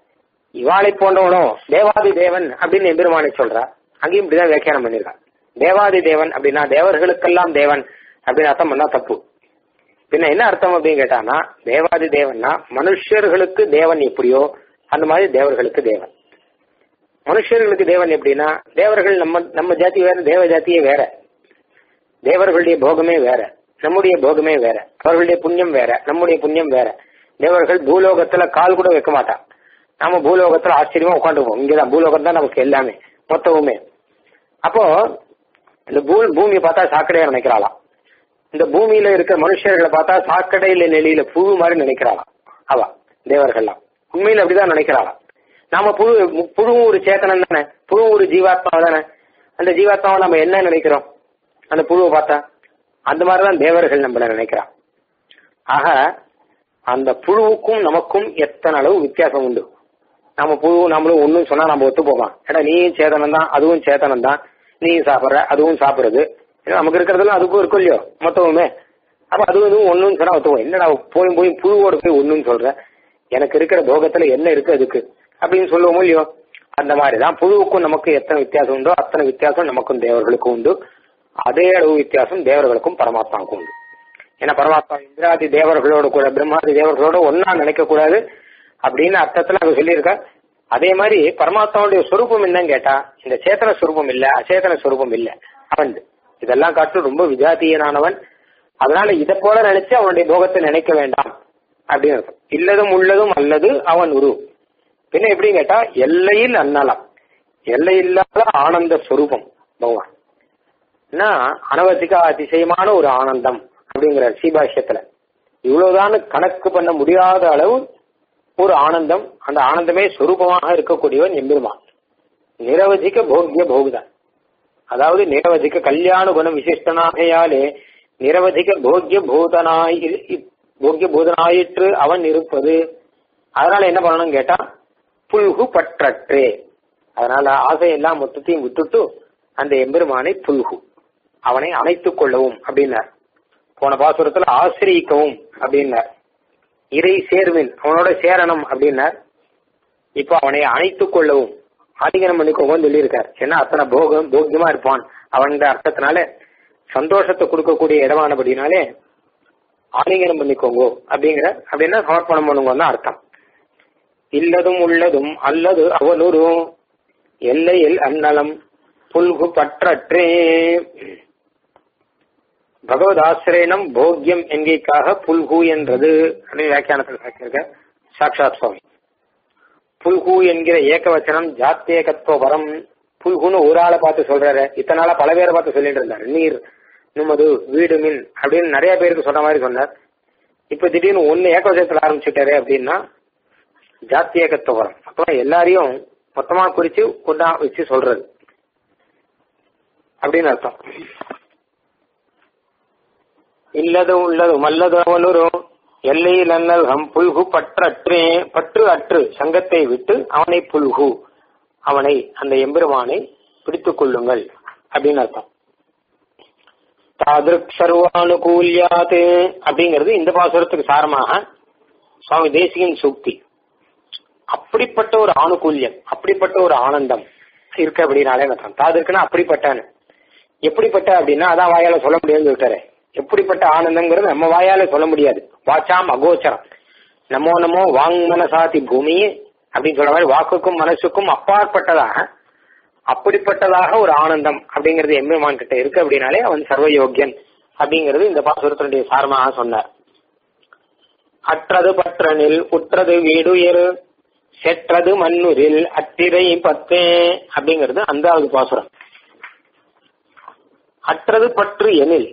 இவாளை போன்றவனும் தேவாதி தேவன் அப்படின்னு எம்பெருமானை சொல்றா அங்கேயும் இப்படிதான் வியாக்கியானம் பண்ணிருக்கான் தேவாதி தேவன் அப்படின்னா தேவர்களுக்கெல்லாம் தேவன் அப்படின்னு அர்த்தம் பண்ணா தப்பு பின்ன என்ன அர்த்தம் அப்படின்னு கேட்டானா தேவாதி தேவன்னா மனுஷர்களுக்கு தேவன் எப்படியோ அந்த மாதிரி தேவர்களுக்கு தேவன் மனுஷர்களுக்கு தேவன் எப்படின்னா தேவர்கள் நம்ம நம்ம ஜாதி வேற தேவ ஜாத்தியே வேற தேவர்களுடைய போகமே வேற நம்முடைய போகமே வேற அவர்களுடைய புண்ணியம் வேற நம்முடைய புண்ணியம் வேற தேவர்கள் பூலோகத்துல கால் கூட வைக்க மாட்டான் நாம பூலோகத்துல ஆச்சரியமா உட்காந்துருவோம் இங்கதான் பூலோகம் தான் நமக்கு எல்லாமே மொத்தமுமே அப்போ இந்த பூ பூமியை பார்த்தா சாக்கடையா நினைக்கிறாளாம் இந்த பூமியில இருக்கிற மனுஷர்களை பார்த்தா சாக்கடையில நெளியில புழு மாதிரி நினைக்கிறாளாம் அவ தேவர்கள்லாம் உண்மையில அப்படிதான் நினைக்கிறாளாம் நாம புழு புழுவும் ஒரு சேத்தனம் தானே புழுவும் ஒரு ஜீவாத்மா தானே அந்த ஜீவாத்மாவை நம்ம என்ன நினைக்கிறோம் அந்த புழுவை பார்த்தா அந்த மாதிரிதான் தேவர்கள் நம்மள நினைக்கிறான் ஆக அந்த புழுவுக்கும் நமக்கும் எத்தனை அளவு வித்தியாசம் உண்டு நம்ம புழு நம்மளும் ஒன்னும் சொன்னா நம்ம ஒத்து போவான் ஏடா நீயும் சேதனம் தான் அதுவும் சேத்தனம் தான் நீயும் சாப்பிட்ற அதுவும் சாப்பிடுறது நமக்கு இருக்கிறதுலாம் அதுக்கும் இருக்கும் இல்லையோ மொத்தமுமே அப்ப அது இதுவும் ஒண்ணுன்னு சொன்னா ஒத்துவோம் என்னடா போய் போய் புழுவோட போய் ஒண்ணுன்னு சொல்ற எனக்கு இருக்கிற போகத்துல என்ன இருக்கு அதுக்கு அப்படின்னு சொல்லுவோமோ இல்லையோ அந்த மாதிரிதான் புழுவுக்கும் நமக்கு எத்தனை வித்தியாசம் உண்டோ அத்தனை வித்தியாசம் நமக்கும் தேவர்களுக்கும் உண்டு அதே அளவு வித்தியாசம் தேவர்களுக்கும் பரமாத்மாவுக்கும் உண்டு ஏன்னா பரமாத்மா இந்திராதி தேவர்களோட கூட பிரம்மாதி தேவர்களோட ஒன்னா நினைக்க கூடாது அப்படின்னு அர்த்தத்துல அவர் சொல்லியிருக்கா அதே மாதிரி பரமாத்மாவுடைய சொரூபம் என்னன்னு கேட்டா இந்த சேத்தன சொரூபம் இல்ல அச்சேதன சொரூபம் இல்ல அவன் இதெல்லாம் காட்டும் ரொம்ப விஜாத்தியனானவன் அதனால இதை போல நினைச்சு அவனுடைய போகத்தை நினைக்க வேண்டாம் அப்படின்னு அர்த்தம் இல்லதும் உள்ளதும் அல்லது அவன் உரு பின்ன எப்படின்னு கேட்டா எல்லையில் அன்னலம் எல்லையில்லாத ஆனந்த ஸ்வரூபம் பகவான் அனவசிக அதிசயமான ஒரு ஆனந்தம் அப்படிங்கிற சீபாஷ்யத்துல இவ்வளவுதான் கணக்கு பண்ண முடியாத அளவு ஒரு ஆனந்தம் அந்த ஆனந்தமே சொரூபமாக இருக்கக்கூடியவன் எம்பெருமான் நிரவதிக்க போக்கிய போகுதான் அதாவது நிரவதிக்க கல்யாண குண விசிஷ்டனாகையாலே நிரவதிக போக்கிய பூதனாய் போக்கிய பூதனாயிற்று அவன் இருப்பது அதனால என்ன பண்ணணும்னு கேட்டா புல்கு பற்றற்றே அதனால ஆசையெல்லாம் மொத்தத்தையும் விட்டுட்டு அந்த எம்பெருமானை புல்கு அவனை அணைத்துக் கொள்ளவும் அப்படின்னார் போன பாசுரத்துல ஆசிரியக்கவும் அப்படின்னார் இறை சேர்வின் அவனோட சேரணும் அப்படின்னார் இப்போ அவனை அணைத்துக் கொள்ளவும் ஆலிங்கனம் பண்ணிக்கோங்கன்னு சொல்லியிருக்கார் ஏன்னா அத்தனை போகம் போக்கியமா இருப்பான் அவன் அர்த்தத்தினால சந்தோஷத்தை கொடுக்கக்கூடிய இடமானபடினாலே ஆலிங்கனம் பண்ணிக்கோங்க அப்படிங்கிற அப்படின்னா சமர்ப்பணம் பண்ணுங்க அர்த்தம் இல்லதும் உள்ளதும் அல்லது அவனொரு எல்லையில் அன்னலம் புல்கு பற்றற்றே பகவத் ஆசிரியனம் போக்கியம் என்கைக்காக புல்கு என்றது அப்படின்னு வியாக்கியானத்தில் சாக்கியிருக்க சாட்சாத் சுவாமி புல்கு என்கிற ஏகவச்சனம் ஜாத்தியகத்துவ வரம் புல்குன்னு ஒரு ஆளை பார்த்து சொல்றாரு இத்தனை நாளா பல பேரை பார்த்து சொல்லிட்டு இருந்தார் நீர் நுமது வீடு மின் அப்படின்னு நிறைய பேருக்கு சொன்ன மாதிரி சொன்னார் இப்ப திடீர்னு ஒன்னு ஏகவச்சனத்தில் ஆரம்பிச்சுட்டாரு அப்படின்னா ஜாத்தியகத்துவ வரம் அப்புறம் எல்லாரையும் மொத்தமா குறிச்சு கொண்டா வச்சு சொல்றது அப்படின்னு அர்த்தம் இல்லது உள்ளது மல்லது அவனொரு எல்லையில் அன்னல்கம் புல்கு பற்றற்றே பற்று அற்று சங்கத்தை விட்டு அவனை புல்கு அவனை அந்த எம்பெருமானை பிடித்துக் கொள்ளுங்கள் அப்படின்னு அர்த்தம் தாதிருக் சர்வானுகூல்யாது அப்படிங்கிறது இந்த பாசுரத்துக்கு சாரமாக சுவாமி தேசிகன் சூக்தி அப்படிப்பட்ட ஒரு ஆணுகூல்யம் அப்படிப்பட்ட ஒரு ஆனந்தம் இருக்கு அப்படின்னாலே அர்த்தம் தாதிருக்குன்னா அப்படிப்பட்டான்னு எப்படிப்பட்ட அப்படின்னா அதான் வாயால சொல்ல முடியாதுன்னு சொல்லிட்டாரு எப்படிப்பட்ட ஆனந்தம்ங்கிறது நம்ம வாயால சொல்ல முடியாது வாச்சாம் அகோச்சரம் நமோ நமோ வாங் மனசாதி பூமியே அப்படின்னு சொல்ற மாதிரி வாக்குக்கும் மனசுக்கும் அப்பாற்பட்டதாக அப்படிப்பட்டதாக ஒரு ஆனந்தம் அப்படிங்கிறது எம்பெருமான் கிட்ட இருக்கு அப்படின்னாலே அவன் சர்வயோக்கியன் அப்படிங்கிறது இந்த பாசுரத்தினுடைய சாரமாக சொன்னார் அற்றது பற்றனில் உற்றது வீடுயரு செற்றது மண்ணுரில் அத்திரை பத்தே அப்படிங்கிறது அந்தாவது பாசுரம் அற்றது பற்று எனில்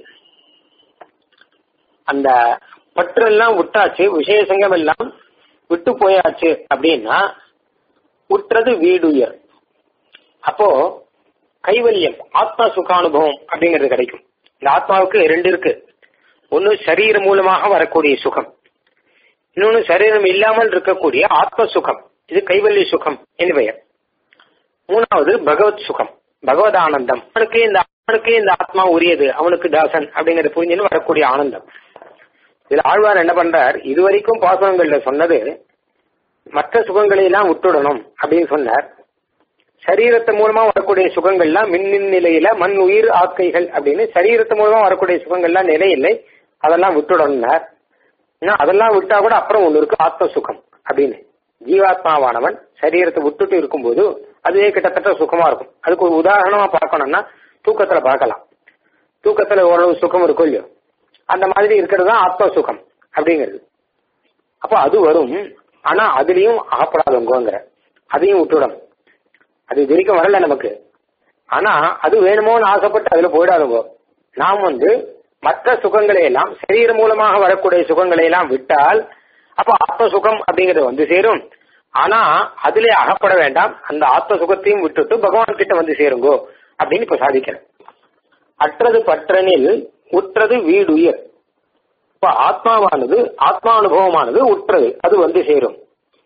அந்த பற்று எல்லாம் விட்டாச்சு விசேஷங்கம் எல்லாம் விட்டு போயாச்சு அப்படின்னா உற்றது வீடுயர் அப்போ கைவல்யம் ஆத்ம சுகானுபவம் அப்படிங்கிறது கிடைக்கும் இந்த ஆத்மாவுக்கு ரெண்டு இருக்கு ஒன்னு சரீரம் மூலமாக வரக்கூடிய சுகம் இன்னொன்னு சரீரம் இல்லாமல் இருக்கக்கூடிய ஆத்ம சுகம் இது கைவல்ய சுகம் என்று பெயர் மூணாவது பகவத் சுகம் பகவத் ஆனந்தம் அவனுக்கு இந்த அவனுக்கு இந்த ஆத்மா உரியது அவனுக்கு தாசன் அப்படிங்கறது புரிஞ்சுன்னு வரக்கூடிய ஆனந்தம் இதுல ஆழ்வார் என்ன பண்றார் இதுவரைக்கும் பாசனங்கள்ல சொன்னது மற்ற சுகங்களை எல்லாம் விட்டுடணும் அப்படின்னு சொன்னார் சரீரத்து மூலமா வரக்கூடிய சுகங்கள்லாம் மின்னின் நிலையில மண் உயிர் ஆக்கைகள் அப்படின்னு சரீரத்து மூலமா வரக்கூடிய சுகங்கள்லாம் நிலையில்லை அதெல்லாம் விட்டுடணும்னார் அதெல்லாம் விட்டா கூட அப்புறம் ஒண்ணு இருக்கு ஆத்ம சுகம் அப்படின்னு ஜீவாத்மாவானவன் சரீரத்தை விட்டுட்டு இருக்கும்போது அதுவே கிட்டத்தட்ட சுகமா இருக்கும் அதுக்கு ஒரு உதாரணமா பார்க்கணும்னா தூக்கத்துல பார்க்கலாம் தூக்கத்துல ஓரளவு சுகம் இருக்கும் இல்லையோ அந்த மாதிரி இருக்கிறது தான் ஆத்ம சுகம் அப்படிங்கிறது அப்போ அது வரும் ஆனா அதுலயும் அகப்படாதவங்கிற அதையும் விட்டுடணும் அது இது வரைக்கும் வரல நமக்கு ஆனா அது வேணுமோன்னு ஆசைப்பட்டு அதுல போயிடாதவங்க நாம் வந்து மற்ற சுகங்களை எல்லாம் சரீரம் மூலமாக வரக்கூடிய சுகங்களை எல்லாம் விட்டால் அப்ப ஆத்ம சுகம் அப்படிங்கறது வந்து சேரும் ஆனா அதுல அகப்பட வேண்டாம் அந்த ஆத்ம சுகத்தையும் விட்டுட்டு பகவான் கிட்ட வந்து சேருங்கோ அப்படின்னு இப்ப சாதிக்கிறேன் அற்றது பற்றனில் உற்றது வீடுயர் இப்ப ஆத்மாவானது ஆத்மானுபவமானது உற்றது அது வந்து சேரும்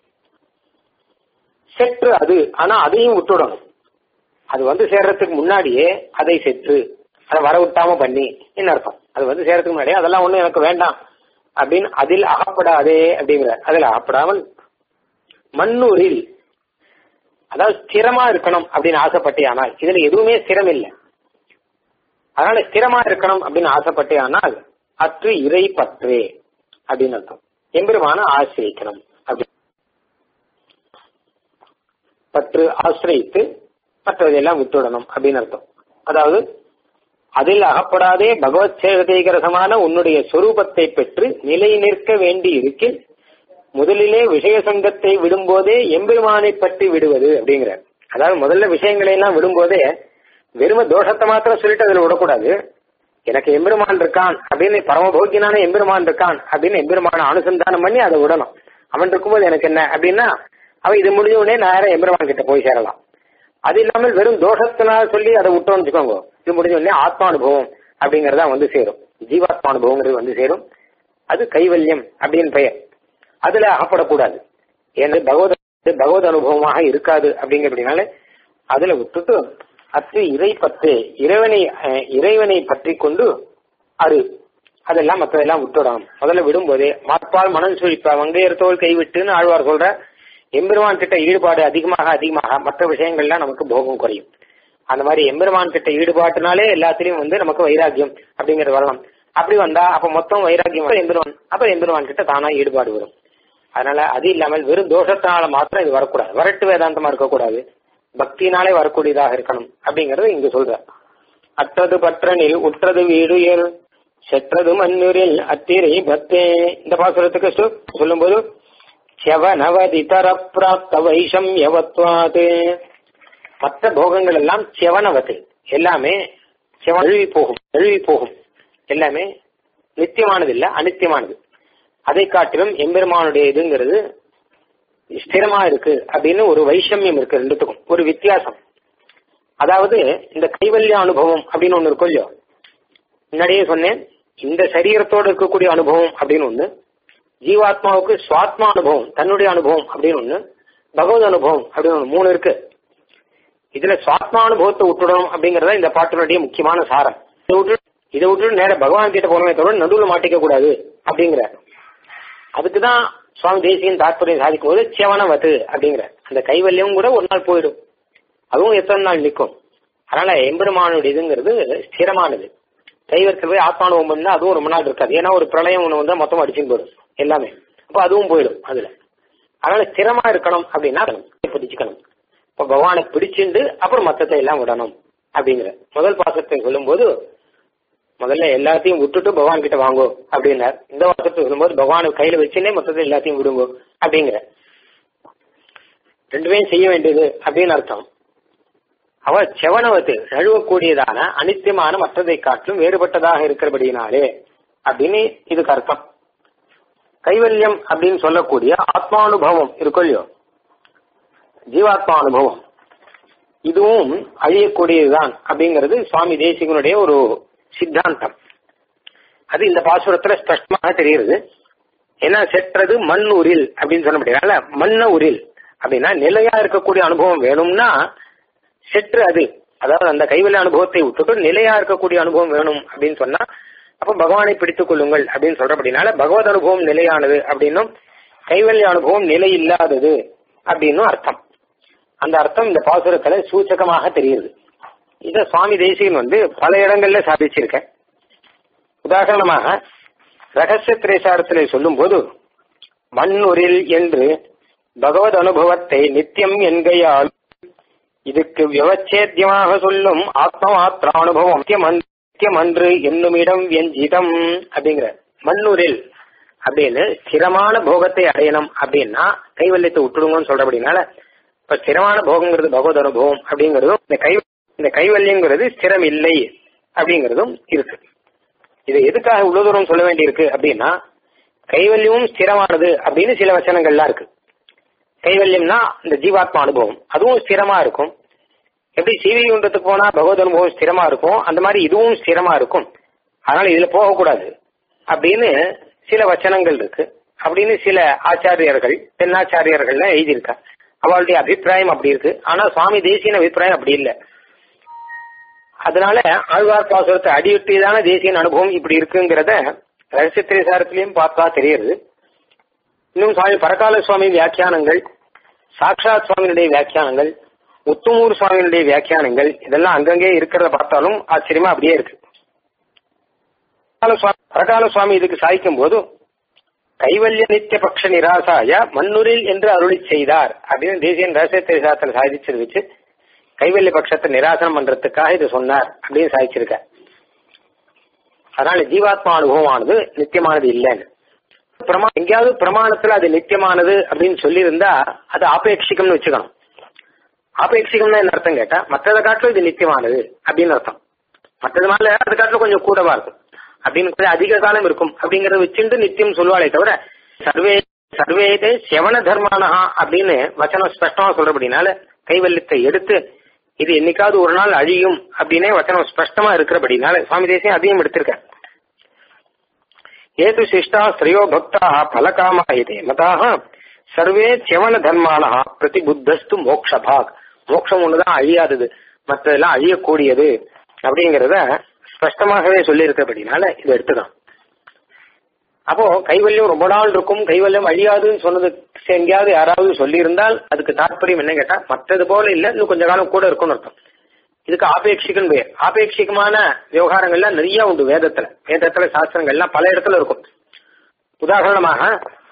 செற்று அது ஆனா அதையும் விட்டுடணும் அது வந்து சேர்றதுக்கு முன்னாடியே அதை செற்று அதை வர விட்டாம பண்ணி என்ன அர்த்தம் அது வந்து சேர்றதுக்கு முன்னாடியே அதெல்லாம் ஒண்ணும் எனக்கு வேண்டாம் அப்படின்னு அதில் அகப்படாதே அப்படிங்கிற அதில் அகப்படாமல் மண்ணூரில் அதாவது ஸ்திரமா இருக்கணும் அப்படின்னு ஆசைப்பட்டே ஆனால் இதுல எதுவுமே ஸ்திரம் இல்லை அதனால ஸ்திரமா இருக்கணும் அப்படின்னு ஆசைப்பட்டே ஆனால் அற்று இறை பற்றே அப்படின்னு அர்த்தம் எம்பெருமான ஆசிரியக்கணும் அப்படி பற்று ஆசிரியித்து மற்றதையெல்லாம் விட்டுடணும் அப்படின்னு அர்த்தம் அதாவது அதில் அகப்படாதே பகவத் சேகதீகரசமான உன்னுடைய சொரூபத்தை பெற்று நிலை நிற்க வேண்டி இருக்கில் முதலிலே விஷய சங்கத்தை விடும்போதே எம்பெருமானை பற்றி விடுவது அப்படிங்கிறார் அதாவது முதல்ல விஷயங்களை எல்லாம் விடும்போதே வெறும தோஷத்தை மாத்திரம் சொல்லிட்டு அதுல விடக்கூடாது எனக்கு எம்பெருமான் இருக்கான் அப்படின்னு பரமபோக்கியனான எம்பெருமான் இருக்கான் அப்படின்னு எம்பெருமான அனுசந்தானம் பண்ணி அதை விடணும் அவன் இருக்கும்போது எனக்கு என்ன அப்படின்னா அவன் இது முடிஞ்ச உடனே நேரம் எம்பெருமான் கிட்ட போய் சேரலாம் அது இல்லாமல் வெறும் தோஷத்தினால சொல்லி அதை விட்டோம்னு வச்சுக்கோங்க இது முடிஞ்ச உடனே ஆத்மானுபவம் அப்படிங்கறதா வந்து சேரும் ஜீவாத்மானுபவங்கிறது வந்து சேரும் அது கைவல்யம் அப்படின்னு பெயர் அதுல அகப்படக்கூடாது ஏன்னா பகவத் பகவத் அனுபவமாக இருக்காது அப்படிங்கிறதுனால அதுல விட்டுட்டு அத்து இறை பத்து இறைவனை அஹ், இறைவனை பற்றி கொண்டு அரு அதெல்லாம் மற்றதெல்லாம் விட்டுடணும் முதல்ல விடும்போதே மாற்பால் மனம் சுழிப்பா வங்கையர்த்தோல் கைவிட்டுன்னு ஆழ்வார் சொல்ற எம்பெருமான் கிட்ட ஈடுபாடு அதிகமாக அதிகமாக மற்ற விஷயங்கள்லாம் நமக்கு போகம் குறையும் அந்த மாதிரி எம்பெருமான் கிட்ட ஈடுபாட்டுனாலே எல்லாத்திலையும் வந்து நமக்கு வைராக்கியம் அப்படிங்கிறது வரலாம் அப்படி வந்தா அப்ப மொத்தம் வைராக்கியம் வந்தா எம்பெருமான் அப்ப எம்பெருமான் கிட்ட தானா ஈடுபாடு வரும் அதனால அது இல்லாமல் வெறும் தோஷத்தினால மாத்திரம் இது வரக்கூடாது வரட்டு வேதாந்தமா இருக்கக்கூடாது பக்தினாலே வரக்கூடியதாக இருக்கணும் அப்படிங்கறது இங்க சொல்ற அற்றது பற்றனில் உற்றது வீடுயர் செற்றது மண்ணுரில் அத்திரை பத்தே இந்த பாசுரத்துக்கு சொ- சொல்லும்போது செவனவதி தர பிராப்த வைஷம்யவத்வாது மற்ற போகங்கள் எல்லாம் செவனவத்து எல்லாமே செவன் அழுவி போகும் அழுவி போகும் எல்லாமே நித்தியமானது இல்ல அனித்தியமானது அதை காட்டிலும் எம்பெருமானுடைய இதுங்கிறது ஸ்திரமா இருக்கு அப்படின்னு ஒரு வைஷமியம் இருக்கு ரெண்டுத்துக்கும் ஒரு வித்தியாசம் அதாவது இந்த கைவல்ய அனுபவம் அப்படின்னு ஒண்ணு இருக்கும் இல்லையோ முன்னாடியே சொன்னேன் இந்த சரீரத்தோடு இருக்கக்கூடிய அனுபவம் அப்படின்னு ஒண்ணு ஜீவாத்மாவுக்கு சுவாத்மா அனுபவம் தன்னுடைய அனுபவம் அப்படின்னு ஒண்ணு பகவத் அனுபவம் அப்படின்னு ஒண்ணு மூணு இருக்கு இதுல சுவாத்மா அனுபவத்தை விட்டுடணும் அப்படிங்கறத இந்த பாட்டினுடைய முக்கியமான சாரம் இதை விட்டு இதை விட்டு நேர பகவான் கிட்ட போறமே தவிர நடுவுல மாட்டிக்க கூடாது அப்படிங்கிற அதுக்குதான் சுவாமி தேசியன் தாற்பயம் சாதிக்கும் போது செவனவத்து அப்படிங்கிற அந்த கைவல்யம் கூட ஒரு நாள் போயிடும் அதுவும் எத்தனை நாள் நிற்கும் அதனால எம்பெருமானுடைய இதுங்கிறது ஸ்திரமானது கைவரத்தில் போய் ஆத்மானுபவம் பண்ணா அதுவும் ரொம்ப நாள் இருக்காது ஏன்னா ஒரு பிரளயம் ஒண்ணு வந்தா மொத்தம் அடிச்சுன்னு போயிடும் எல்லாமே அப்போ அதுவும் போயிடும் அதுல அதனால ஸ்திரமா இருக்கணும் அப்படின்னா பிடிச்சுக்கணும் இப்ப பகவானை பிடிச்சிண்டு அப்புறம் மத்தத்தை எல்லாம் விடணும் அப்படிங்கிற முதல் பாசத்தை சொல்லும்போது முதல்ல எல்லாத்தையும் விட்டுட்டு பகவான் கிட்ட வாங்கோ அப்படின்னார் இந்த வாசத்தை சொல்லும்போது பகவானை கையில வச்சுன்னே மொத்தத்தை எல்லாத்தையும் விடுங்கோ அப்படிங்கிற ரெண்டுமே செய்ய வேண்டியது அப்படின்னு அர்த்தம் அவ செவனவத்து நழுவக்கூடியதான அனித்தியமான மற்றதை காட்டிலும் வேறுபட்டதாக இருக்கிறபடியினாலே அப்படின்னு இதுக்கு அர்த்தம் கைவல்யம் அப்படின்னு சொல்லக்கூடிய ஆத்மானுபவம் இருக்கும் இல்லையோ ஜீவாத்மா அனுபவம் இதுவும் அழியக்கூடியதுதான் அப்படிங்கிறது சுவாமி தேசிகனுடைய ஒரு சித்தாந்தம் அது இந்த பாசுரத்துல ஸ்பஷ்டமாக தெரியுது ஏன்னா செற்றது மண் உரில் அப்படின்னு சொல்ல முடியாது மண்ண உரில் அப்படின்னா நிலையா இருக்கக்கூடிய அனுபவம் வேணும்னா செற்று அது அதாவது அந்த கைவல்ய அனுபவத்தை விட்டுட்டு நிலையா இருக்கக்கூடிய அனுபவம் வேணும் அப்படின்னு சொன்னா அப்ப பகவானை பிடித்துக் கொள்ளுங்கள் அப்படின்னு சொல்றபடினால பகவத் அனுபவம் நிலையானது அப்படின்னும் கைவல்ய அனுபவம் நிலை இல்லாதது அப்படின்னும் அர்த்தம் அந்த அர்த்தம் இந்த பாசுரத்துல சூச்சகமாக தெரியுது இத சுவாமி தேசிகன் வந்து பல இடங்கள்ல சாதிச்சிருக்க உதாரணமாக ரகசிய திரேசாரத்திலே சொல்லும் போது மண்ணுரில் என்று பகவத் அனுபவத்தை நித்தியம் என்கையால் இதுக்கு விவச்சேத்தியமாக சொல்லும் ஆத்மமாத்திர அனுபவம் நித்தியம் அன்று என்னுமிடம் வெஞ்சிதம் அப்படிங்கிற மண்ணுரில் அப்படின்னு ஸ்திரமான போகத்தை அடையணும் அப்படின்னா கைவல்யத்தை விட்டுடுங்கன்னு சொல்றபடினால இப்ப ஸ்திரமான போகங்கிறது பகவத் அனுபவம் அப்படிங்கறதும் இந்த கை இந்த கைவல்யங்கிறது ஸ்திரம் இல்லை அப்படிங்கறதும் இருக்கு இதை எதுக்காக இவ்வளவு தூரம் சொல்ல வேண்டியிருக்கு அப்படின்னா கைவல்யமும் ஸ்திரமானது அப்படின்னு சில வசனங்கள்லாம் இருக்கு கைவல்யம்னா இந்த ஜீவாத்மா அனுபவம் அதுவும் ஸ்திரமா இருக்கும் எப்படி சீவிகுண்டத்துக்கு போனா பகவத் அனுபவம் ஸ்திரமா இருக்கும் அந்த மாதிரி இதுவும் ஸ்திரமா இருக்கும் அதனால இதுல போகக்கூடாது அப்படின்னு சில வச்சனங்கள் இருக்கு அப்படின்னு சில ஆச்சாரியர்கள் தென்னாச்சாரியர்கள்லாம் எழுதியிருக்கா அவளுடைய அபிப்பிராயம் அப்படி இருக்கு ஆனா சுவாமி தேசியன் அபிப்பிராயம் அப்படி இல்லை அதனால ஆழ்வார் பாசுரத்தை அடியுட்டியதான தேசியன் அனுபவம் இப்படி இருக்குங்கிறத ரகசிய திரைசாரத்திலையும் பார்த்தா தெரியுது இன்னும் சுவாமி பரகால சுவாமி வியாக்கியானங்கள் சாக்ஷாத் சுவாமியினுடைய வியாக்கியானங்கள் முத்துமூர் சுவாமியினுடைய வியாக்கியானங்கள் இதெல்லாம் அங்கங்கே இருக்கிறத பார்த்தாலும் ஆச்சரியமா அப்படியே இருக்கு பரகால சுவாமி இதுக்கு சாய்க்கும் போது கைவல்ய நித்திய பக்ஷ நிராசாய மண்ணுரில் என்று அருளி செய்தார் அப்படின்னு தேசியன் ரகசிய திரைசாரத்தில் சாதிச்சது வச்சு கைவல்ய பட்சத்தை நிராசனம் பண்றதுக்காக இது சொன்னார் அப்படின்னு சாதிச்சிருக்க அதனால ஜீவாத்மா அனுபவமானது நித்தியமானது இல்லைன்னு பிரமா எங்கேயாவது பிரமாணத்துல அது நித்தியமானது அப்படின்னு சொல்லியிருந்தா அது ஆபேட்சிகம்னு வச்சுக்கணும் ஆபேட்சிகம்னா என்ன அர்த்தம் கேட்டா மற்றதை காட்டிலும் இது நித்தியமானது அப்படின்னு அர்த்தம் மற்றது மேல அது காட்டிலும் கொஞ்சம் கூடவா இருக்கும் அப்படின்னு கொஞ்சம் அதிக காலம் இருக்கும் அப்படிங்கறத வச்சுட்டு நித்தியம் சொல்லுவாளே தவிர சர்வே சர்வேதே செவன தர்மானஹா அப்படின்னு வச்சனம் ஸ்பஷ்டமா சொல்றபடினால கைவல்யத்தை எடுத்து இது என்னைக்காவது ஒரு நாள் அழியும் அப்படின்னே வச்சனம் ஸ்பஷ்டமா இருக்கிறபடினால சுவாமி தேசியம் அதையும் எடுத்திருக்கார் ஏது சிஷ்டா ஸ்திரையோ பக்தா பலகாமா இதே மதாக சர்வே செவன தர்மானா பிரதி புத்தஸ்து மோக்ஷ பாக் மோட்சம் ஒண்ணுதான் அழியாதது மற்றதெல்லாம் அழியக்கூடியது அப்படிங்கறத ஸ்பஷ்டமாகவே சொல்லியிருக்கபடினால இதை எடுத்துக்கலாம் அப்போ கைவல்யம் ரொம்ப நாள் இருக்கும் கைவல்யம் அழியாதுன்னு சொன்னது எங்கேயாவது யாராவது சொல்லியிருந்தால் அதுக்கு தாற்பயம் என்ன கேட்டா மற்றது போல இல்ல இன்னும் கொஞ்ச காலம் கூட இருக்கும்னு அர்த்தம் இதுக்கு ஆபேட்சிகன் பேர் ஆபேட்சிகமான விவகாரங்கள்லாம் நிறைய உண்டு வேதத்துல வேதத்துல சாஸ்திரங்கள்லாம் பல இடத்துல இருக்கும் உதாரணமாக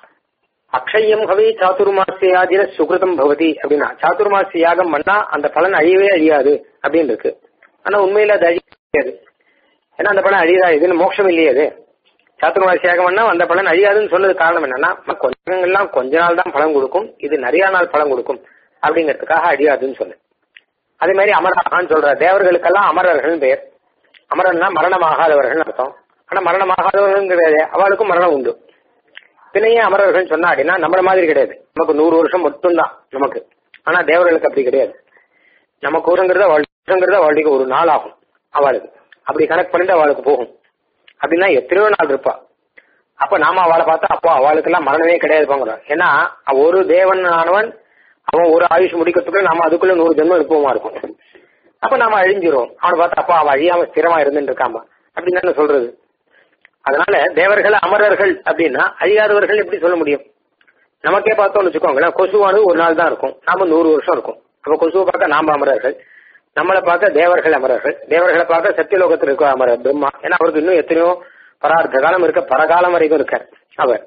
அக்ஷயம் ஹவி சாத்துர்மாசியாதின சுகிருதம் பவதி அப்படின்னா சாத்துர்மாசி யாகம் பண்ணா அந்த பலன் அழியவே அழியாது அப்படின்னு இருக்கு ஆனா உண்மையில அது அழியாது ஏன்னா அந்த பலன் அழியதா இதுன்னு மோட்சம் இல்லையே அது சாத்துர்மாசி யாகம் பண்ணா அந்த பலன் அழியாதுன்னு சொன்னது காரணம் என்னன்னா கொஞ்சங்கள்லாம் கொஞ்ச நாள் தான் பலன் கொடுக்கும் இது நிறைய நாள் பலன் கொடுக்கும் அப்படிங்கிறதுக்காக அழியாதுன்னு சொல்லு அதே மாதிரி அமராகான்னு சொல்ற தேவர்களுக்கெல்லாம் அமரர்கள் பெயர் அமரன்னா மரணமாகாதவர்கள் அர்த்தம் ஆனா மரணமாகாதவர்கள் கிடையாது அவளுக்கும் மரணம் உண்டு பின்னையே அமரர்கள் சொன்னா அப்படின்னா நம்மள மாதிரி கிடையாது நமக்கு நூறு வருஷம் மட்டும்தான் நமக்கு ஆனா தேவர்களுக்கு அப்படி கிடையாது நமக்கு ஒருங்கிறத வருஷங்கிறத வாழ்க்கைக்கு ஒரு நாள் ஆகும் அவளுக்கு அப்படி கனெக்ட் பண்ணிட்டு அவளுக்கு போகும் அப்படின்னா எத்தனையோ நாள் இருப்பா அப்ப நாம அவளை பார்த்தா அப்போ அவளுக்கு எல்லாம் மரணமே கிடையாது போங்கிறோம் ஏன்னா ஒரு தேவன் ஆனவன் அவன் ஒரு ஆயுஷ் முடிக்கிறதுக்குள்ள நாம அதுக்குள்ள நூறு ஜென்மம் இருப்போமா இருக்கும் அப்ப நாம அழிஞ்சிரும் அவனை பார்த்தா அப்பா அவன் அழியாம ஸ்திரமா இருந்துட்டு இருக்காமா அப்படின்னு தானே சொல்றது அதனால தேவர்கள் அமரர்கள் அப்படின்னா அழியாதவர்கள் எப்படி சொல்ல முடியும் நமக்கே பார்த்தோம்னு வச்சுக்கோங்களேன் கொசுவானது ஒரு நாள் தான் இருக்கும் நாம நூறு வருஷம் இருக்கும் அப்ப கொசுவை பார்க்க நாம அமரர்கள் நம்மளை பார்க்க தேவர்கள் அமரர்கள் தேவர்களை பார்க்க சத்தியலோகத்தில் இருக்க அமரர் பிரம்மா ஏன்னா அவருக்கு இன்னும் எத்தனையோ பரார்த்த காலம் இருக்க பரகாலம் வரைக்கும் இருக்கார் அவர்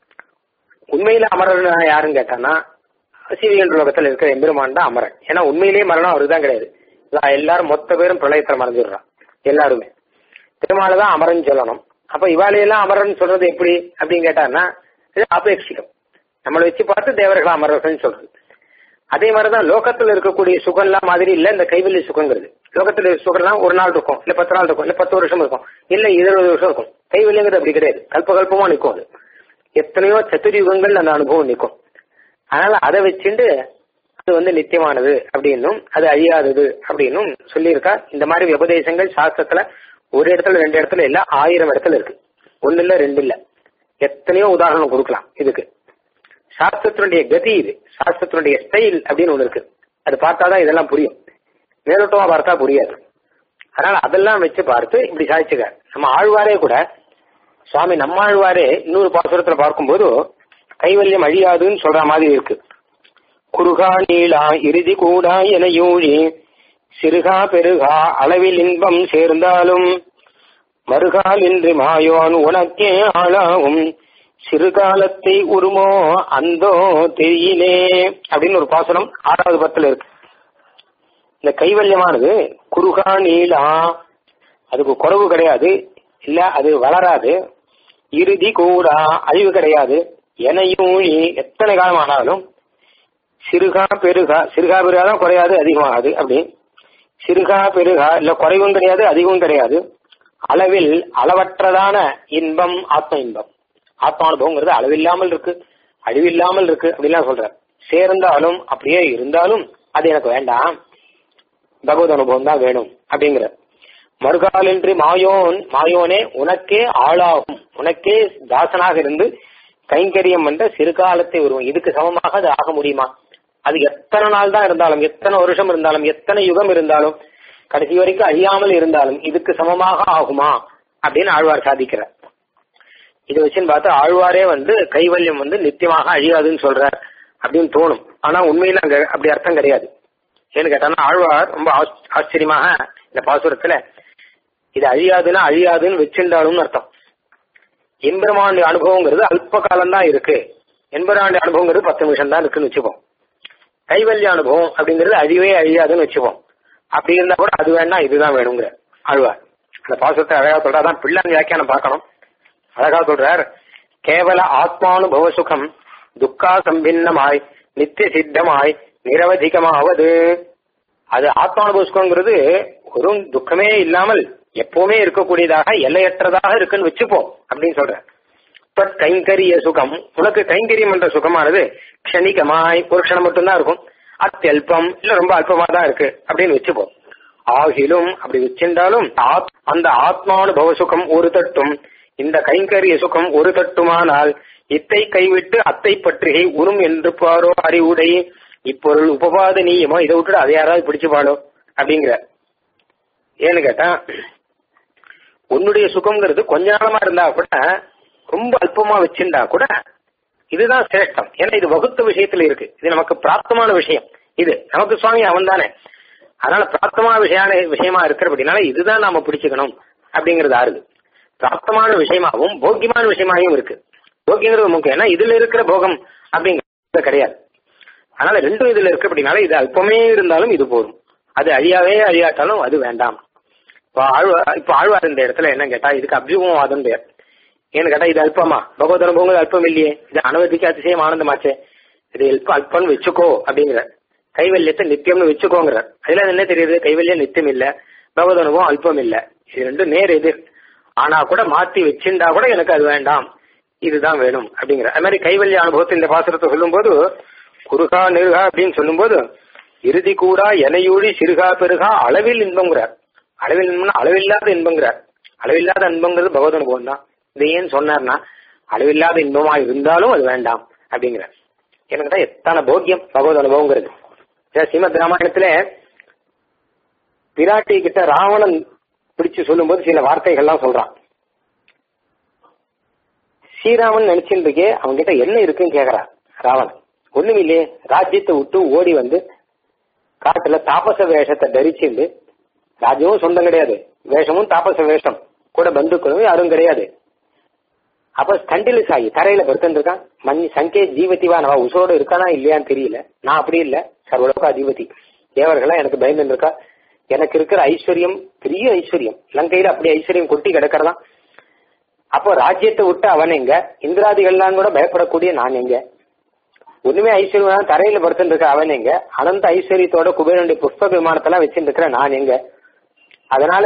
உண்மையில அமரர் யாருன்னு கேட்டானா சிவியல் லோகத்தில் இருக்கிற எம்பெருமான் தான் அமரன் ஏன்னா உண்மையிலேயே மரணம் அவருக்கு தான் கிடையாது எல்லாரும் மொத்த பேரும் பிரளயத்தில் மறைஞ்சிடுறான் எல்லாருமே திருமால தான் அமரன் சொல்லணும் அப்ப இவாளையெல்லாம் அமரன் சொல்றது எப்படி அப்படின்னு கேட்டான்னா இது அபேட்சிகம் நம்மளை வச்சு பார்த்து தேவர்கள் அமரர்கள் சொல்றது அதே மாதிரிதான் லோகத்துல இருக்கக்கூடிய சுகம்லாம் மாதிரி இல்ல இந்த கைவல்லி சுகங்கிறது லோகத்துல சுகம்லாம் ஒரு நாள் இருக்கும் இல்ல பத்து நாள் இருக்கும் இல்ல பத்து வருஷம் இருக்கும் இல்ல இருபது வருஷம் இருக்கும் கைவல்லிங்கிறது அப்படி கிடையாது கல்ப கல்பமா நிற்கும் அது எத்தனையோ சத்துர்யுகங்கள் அந்த அனுபவம் நிற்கும் அதனால அதை வச்சுட்டு அது வந்து நித்தியமானது அப்படின்னும் அது அழியாதது அப்படின்னும் சொல்லியிருக்கா இந்த மாதிரி உபதேசங்கள் சாஸ்திரத்துல ஒரு இடத்துல ரெண்டு இடத்துல இல்ல ஆயிரம் இடத்துல இருக்கு ஒன்னு இல்ல ரெண்டு இல்ல எத்தனையோ உதாரணம் கொடுக்கலாம் இதுக்கு சாஸ்திரத்தினுடைய கதி இது சாஸ்திரத்தினுடைய ஸ்டைல் அப்படின்னு ஒண்ணு இருக்கு அது பார்த்தாதான் இதெல்லாம் புரியும் மேலோட்டமா பார்த்தா புரியாது அதனால அதெல்லாம் வச்சு பார்த்து இப்படி சாதிச்சுக்க நம்ம ஆழ்வாரே கூட சுவாமி நம்ம ஆழ்வாரே இன்னொரு பாசுரத்துல பார்க்கும்போது கைவல்யம் அழியாதுன்னு சொல்ற மாதிரி இருக்கு குறுகா நீளா இறுதி கூடா என யூழி சிறுகா பெருகா அளவில் இன்பம் சேர்ந்தாலும் மறுகால் இன்றி மாயோன் உனக்கே ஆளாகும் சிறுகாலத்தை உருமோ அந்தோ தெரியலே அப்படின்னு ஒரு பாசனம் ஆறாவது பத்துல இருக்கு இந்த கைவல்யமானது குறுகா நீளா அதுக்கு குறவு கிடையாது இல்ல அது வளராது இறுதி கூடா அழிவு கிடையாது எனையும் எத்தனை காலம் ஆனாலும் சிறுகா பெருகா சிறுகா பெருகா தான் குறையாது அதிகமாகாது அப்படி சிறுகா பெருகா இல்ல குறைவும் கிடையாது அதிகமும் கிடையாது அளவில் அளவற்றதான இன்பம் ஆத்ம இன்பம் ஆத்மானுபவங்கிறது அளவில்லாமல் இருக்கு அழிவில்லாமல் இருக்கு அப்படிலாம் சொல்ற சேர்ந்தாலும் அப்படியே இருந்தாலும் அது எனக்கு வேண்டாம் பகவத் அனுபவம் தான் வேணும் அப்படிங்கிற மறுகாலின்றி மாயோன் மாயோனே உனக்கே ஆளாகும் உனக்கே தாசனாக இருந்து கைங்கரியம் என்ற சிறுகாலத்தை உருவம் இதுக்கு சமமாக அது ஆக முடியுமா அது எத்தனை நாள் தான் இருந்தாலும் எத்தனை வருஷம் இருந்தாலும் எத்தனை யுகம் இருந்தாலும் கடைசி வரைக்கும் அழியாமல் இருந்தாலும் இதுக்கு சமமாக ஆகுமா அப்படின்னு ஆழ்வார் சாதிக்கிறார் இதை வச்சுன்னு பார்த்தா ஆழ்வாரே வந்து கைவல்யம் வந்து நித்தியமாக அழியாதுன்னு சொல்றார் அப்படின்னு தோணும் ஆனா உண்மையில அங்க அப்படி அர்த்தம் கிடையாது ஏன்னு கேட்டானா ஆழ்வார் ரொம்ப ஆச்சரியமாக இந்த பாசுரத்துல இது அழியாதுன்னா அழியாதுன்னு வச்சிருந்தாலும்னு அர்த்தம் எம்பெருமாண்டு அனுபவங்கிறது அல்ப காலம் தான் இருக்கு எண்பதாண்டு அனுபவங்கிறது பத்து நிமிஷம் தான் இருக்குன்னு வச்சுப்போம் கைவல்ய அனுபவம் அப்படிங்கிறது அழிவே அழியாதுன்னு வச்சுப்போம் அப்படி இருந்தா கூட அது வேணா இதுதான் வேணுங்கிற ஆழ்வார் அந்த பாசத்தை அழகா சொல்றாதான் பிள்ளை வியாக்கியானம் பார்க்கணும் அழகா சொல்றார் கேவல ஆத்மானுபவ சுகம் துக்கா சம்பின்னமாய் நித்திய சித்தமாய் நிரவதிகமாவது அது ஆத்மானுபவ சுகங்கிறது ஒரு துக்கமே இல்லாமல் எப்பவுமே இருக்கக்கூடியதாக எல்லையற்றதாக இருக்குன்னு வச்சுப்போம் அப்படின்னு சொல்ற பட் கைங்கரிய சுகம் உனக்கு கைங்கரியம் என்ற சுகமானது க்ஷணிகமாய் ஒரு க்ஷணம் மட்டும்தான் இருக்கும் அத்தியல்பம் இல்ல ரொம்ப அல்பமா தான் இருக்கு அப்படின்னு வச்சுப்போம் ஆகிலும் அப்படி வச்சிருந்தாலும் அந்த ஆத்மானுபவ சுகம் ஒரு தட்டும் இந்த கைங்கரிய சுகம் ஒரு தட்டுமானால் இத்தை கைவிட்டு அத்தை பற்றிகை உரும் என்று பாரோ அறிவுடை இப்பொருள் உபவாத நீயமோ இதை விட்டுட்டு அதை யாராவது பிடிச்சு பாடோ அப்படிங்கிற ஏன்னு கேட்டா உன்னுடைய சுகம்ங்கிறது கொஞ்ச நாளமா இருந்தா கூட ரொம்ப அல்பமா வச்சிருந்தா கூட இதுதான் சிரேஷ்டம் ஏன்னா இது வகுத்த விஷயத்துல இருக்கு இது நமக்கு பிராப்தமான விஷயம் இது நமக்கு சுவாமி அவன் தானே அதனால பிராப்தமான விஷயான விஷயமா இருக்கிறபடினால இதுதான் நாம பிடிச்சுக்கணும் அப்படிங்கிறது ஆறுது பிராப்தமான விஷயமாகவும் போக்கியமான விஷயமாகவும் இருக்கு போக்கியங்கிறது முக்கியம் ஏன்னா இதுல இருக்கிற போகம் அப்படிங்கிறது கிடையாது அதனால ரெண்டும் இதுல இருக்கு அப்படின்னால இது அல்பமே இருந்தாலும் இது போதும் அது அழியாவே அழியாட்டாலும் அது வேண்டாம் இப்போ ஆழ்வார் இப்போ ஆழ்வார் இந்த இடத்துல என்ன கேட்டா இதுக்கு அபியுகவாதம் பேர் ஏன்னு கேட்டா இது அல்பமா பகவத் அனுபவங்கள் அல்பம் இல்லையே இது அனுமதிக்கு அதிசயம் ஆனந்தமாச்சே இது அல்ப அல்பம்னு வச்சுக்கோ அப்படிங்கிற கைவல்யத்தை நித்தியம்னு வச்சுக்கோங்கிற அதுல என்ன தெரியுது கைவல்யம் நித்தியம் இல்ல பகவத் அனுபவம் அல்பம் இல்ல இது ரெண்டும் நேர் எதிர் ஆனா கூட மாத்தி வச்சிருந்தா கூட எனக்கு அது வேண்டாம் இதுதான் வேணும் அப்படிங்கிற அது மாதிரி கைவல்ய அனுபவத்தை இந்த பாசுரத்தை சொல்லும்போது குறுகா நெருகா அப்படின்னு சொல்லும்போது இறுதி கூடா எனையூழி சிறுகா பெருகா அளவில் இன்பங்கிறார் அளவில் இன்பம்னா அளவில்லாத இன்பங்கிறார் அளவில்லாத இன்பங்கிறது பகவத் அனுபவம் தான் இது ஏன் சொன்னார்னா அளவில்லாத இன்பமா இருந்தாலும் அது வேண்டாம் அப்படிங்கிறார் எனக்கு தான் எத்தனை போக்கியம் பகவத் அனுபவங்கிறது ஸ்ரீமத் ராமாயணத்துல பிராட்டி கிட்ட ராவணன் பிடிச்சு சொல்லும்போது சில வார்த்தைகள்லாம் சொல்றான் ஸ்ரீராமன் நினைச்சிட்டு இருக்கே அவங்க கிட்ட என்ன இருக்குன்னு கேக்குறான் ராவணன் ஒண்ணும் இல்லையே ராஜ்யத்தை விட்டு ஓடி வந்து காட்டுல தாபச வேஷத்தை தரிச்சுண்டு ராஜ்யமும் சொந்தம் கிடையாது வேஷமும் தாபச வேஷம் கூட பந்துக்களும் யாரும் கிடையாது அப்ப ஸ்கண்டிலிஸ் ஆகி தரையில படுத்துட்டு இருக்கான் மண் சங்கே ஜீவதிவா நம்ம உசோடு இருக்கானா இல்லையான்னு தெரியல நான் அப்படி இல்ல சர்வலோக அதிபதி தேவர்களா எனக்கு பயந்து இருக்கா எனக்கு இருக்கிற ஐஸ்வர்யம் பெரிய ஐஸ்வர்யம் லங்கையில அப்படி ஐஸ்வர்யம் கொட்டி கிடக்கிறதா அப்போ ராஜ்யத்தை விட்டு அவன் எங்க இந்திராதிகள்லாம் கூட பயப்படக்கூடிய நான் எங்க ஒண்ணுமே ஐஸ்வர்யம் தரையில படுத்துட்டு இருக்க அவன் எங்க அனந்த ஐஸ்வர்யத்தோட குபேரனுடைய புஷ்ப விமானத்தெல்லாம் வச்சுட்டு இருக்கிற நான் எங்க அதனால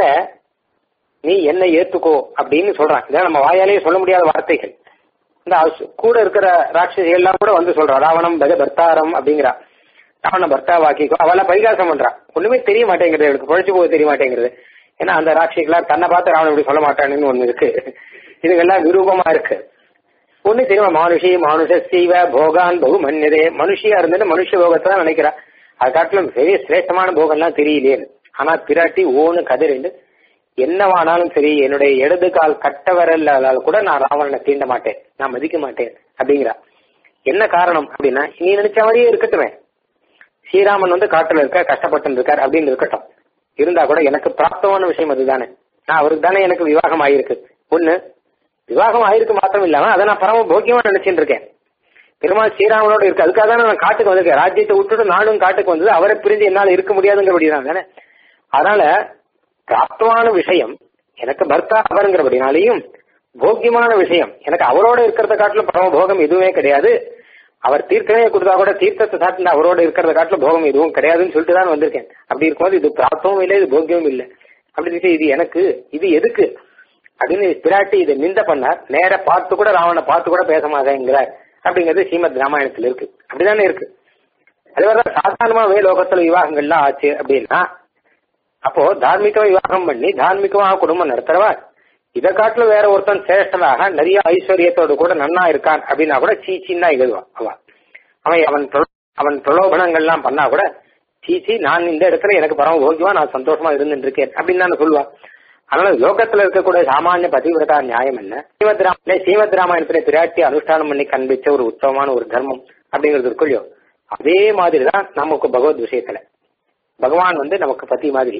நீ என்னை ஏத்துக்கோ அப்படின்னு சொல்றான் இதான் நம்ம வாயாலேயே சொல்ல முடியாத வார்த்தைகள் இந்த அசு- கூட இருக்கிற ராட்சசிகள் எல்லாம் கூட வந்து சொல்றா ராவணம் பக பர்த்தாரம் அப்படிங்கிறா ராவண பர்த்தா வாக்கிக்கோ அவள பரிகாசம் பண்றா ஒண்ணுமே தெரிய மாட்டேங்கிறது எனக்கு குழைச்சு போக தெரிய மாட்டேங்கிறது ஏன்னா அந்த ராட்சிகளா தன்னை பார்த்து ராவணன் இப்படி சொல்ல மாட்டானுன்னு ஒண்ணு இருக்கு இதுக்கெல்லாம் விரூபமா இருக்கு ஒண்ணு தெரியுமா மானுஷி மானுஷ சீவ போகான் பகு மன்னியதே மனுஷியா இருந்துட்டு மனுஷ போகத்தை தான் நினைக்கிறா அது காட்டிலும் பெரிய சிரேஷ்டமான போகம்லாம் தெரியலையே ஆனா பிராட்டி ஓன்னு கதிரிண்டு என்னவானாலும் சரி என்னுடைய இடது கால் கட்ட விரலால் கூட நான் ராவணனை தீண்ட மாட்டேன் நான் மதிக்க மாட்டேன் அப்படிங்கிறா என்ன காரணம் அப்படின்னா நீ நினைச்ச மாதிரியே இருக்கட்டுமே ஸ்ரீராமன் வந்து காட்டுல இருக்க கஷ்டப்பட்டு இருக்கார் அப்படின்னு இருக்கட்டும் இருந்தா கூட எனக்கு பிராப்தமான விஷயம் அதுதானே நான் அவருக்கு தானே எனக்கு விவாகம் ஆயிருக்கு ஒண்ணு விவாகம் ஆயிருக்கு மாத்திரம் இல்லாம அதை நான் பரம போக்கியமா நினைச்சிட்டு இருக்கேன் பெருமாள் ஸ்ரீராமனோட இருக்கு அதுக்காக தான் நான் காட்டுக்கு வந்திருக்கேன் ராஜ்யத்தை விட்டுட்டு நானும் காட்டுக்கு வந்தது அவரை பிரிஞ்சு என்னால இருக்க முடியாதுங்கிறபடிதான் தானே அதனால பிராப்தமான விஷயம் எனக்கு பர்த்தா அவருங்கிறபடினாலையும் போக்கியமான விஷயம் எனக்கு அவரோட இருக்கிறத காட்டிலும் பரம போகம் எதுவுமே கிடையாது அவர் தீர்த்தமே கொடுத்தா கூட தீர்த்தத்தை சாட்டின அவரோட இருக்கிறத காட்டிலும் போகம் எதுவும் கிடையாதுன்னு சொல்லிட்டு தான் வந்திருக்கேன் அப்படி இருக்கும்போது இது பிராப்தமும் இல்லை இது போக்கியமும் இல்லை அப்படி இருக்கு, இது எனக்கு இது எதுக்கு அப்படின்னு பிராட்டி இதை நிந்த பண்ணார் நேர பார்த்து கூட ராவணனை பார்த்து கூட பேச மாட்டேங்கிறார் அப்படிங்கிறது ஸ்ரீமத் ராமாயணத்துல இருக்கு அப்படிதானே இருக்கு அதே மாதிரி சாதாரணமாவே லோகத்துல விவாகங்கள்லாம் ஆச்சு அப்படின்னா அப்போ தார்மீகமா விவாகம் பண்ணி தார்மீகமா குடும்பம் நடத்துறவா இதை காட்டிலும் வேற ஒருத்தன் சிரேஷ்டனாக நிறைய ஐஸ்வர்யத்தோடு கூட நன்னா இருக்கான் அப்படின்னா கூட சீச்சின்னு தான் எழுதுவான் அவன் அவன் அவன் பிரலோ- அவன் பிரலோபனங்கள்லாம் பண்ணா கூட சீச்சி நான் இந்த இடத்துல எனக்கு பரம போகியமா நான் சந்தோஷமா இருந்துட்டு இருக்கேன் அப்படின்னு தானே சொல்லுவான் அதனால லோகத்துல இருக்கக்கூடிய சாமானிய பதிவிரதா நியாயம் என்ன ஸ்ரீமத் ராம ஸ்ரீமத் ராமாயணத்துல பிராட்டி அனுஷ்டானம் பண்ணி கண்பிச்ச ஒரு உத்தமமான ஒரு தர்மம் அப்படிங்கிறது இருக்கு இல்லையோ அதே மாதிரி தான் நமக்கு பகவத் விஷயத்துல பகவான் வந்து நமக்கு பத்தி மாதிரி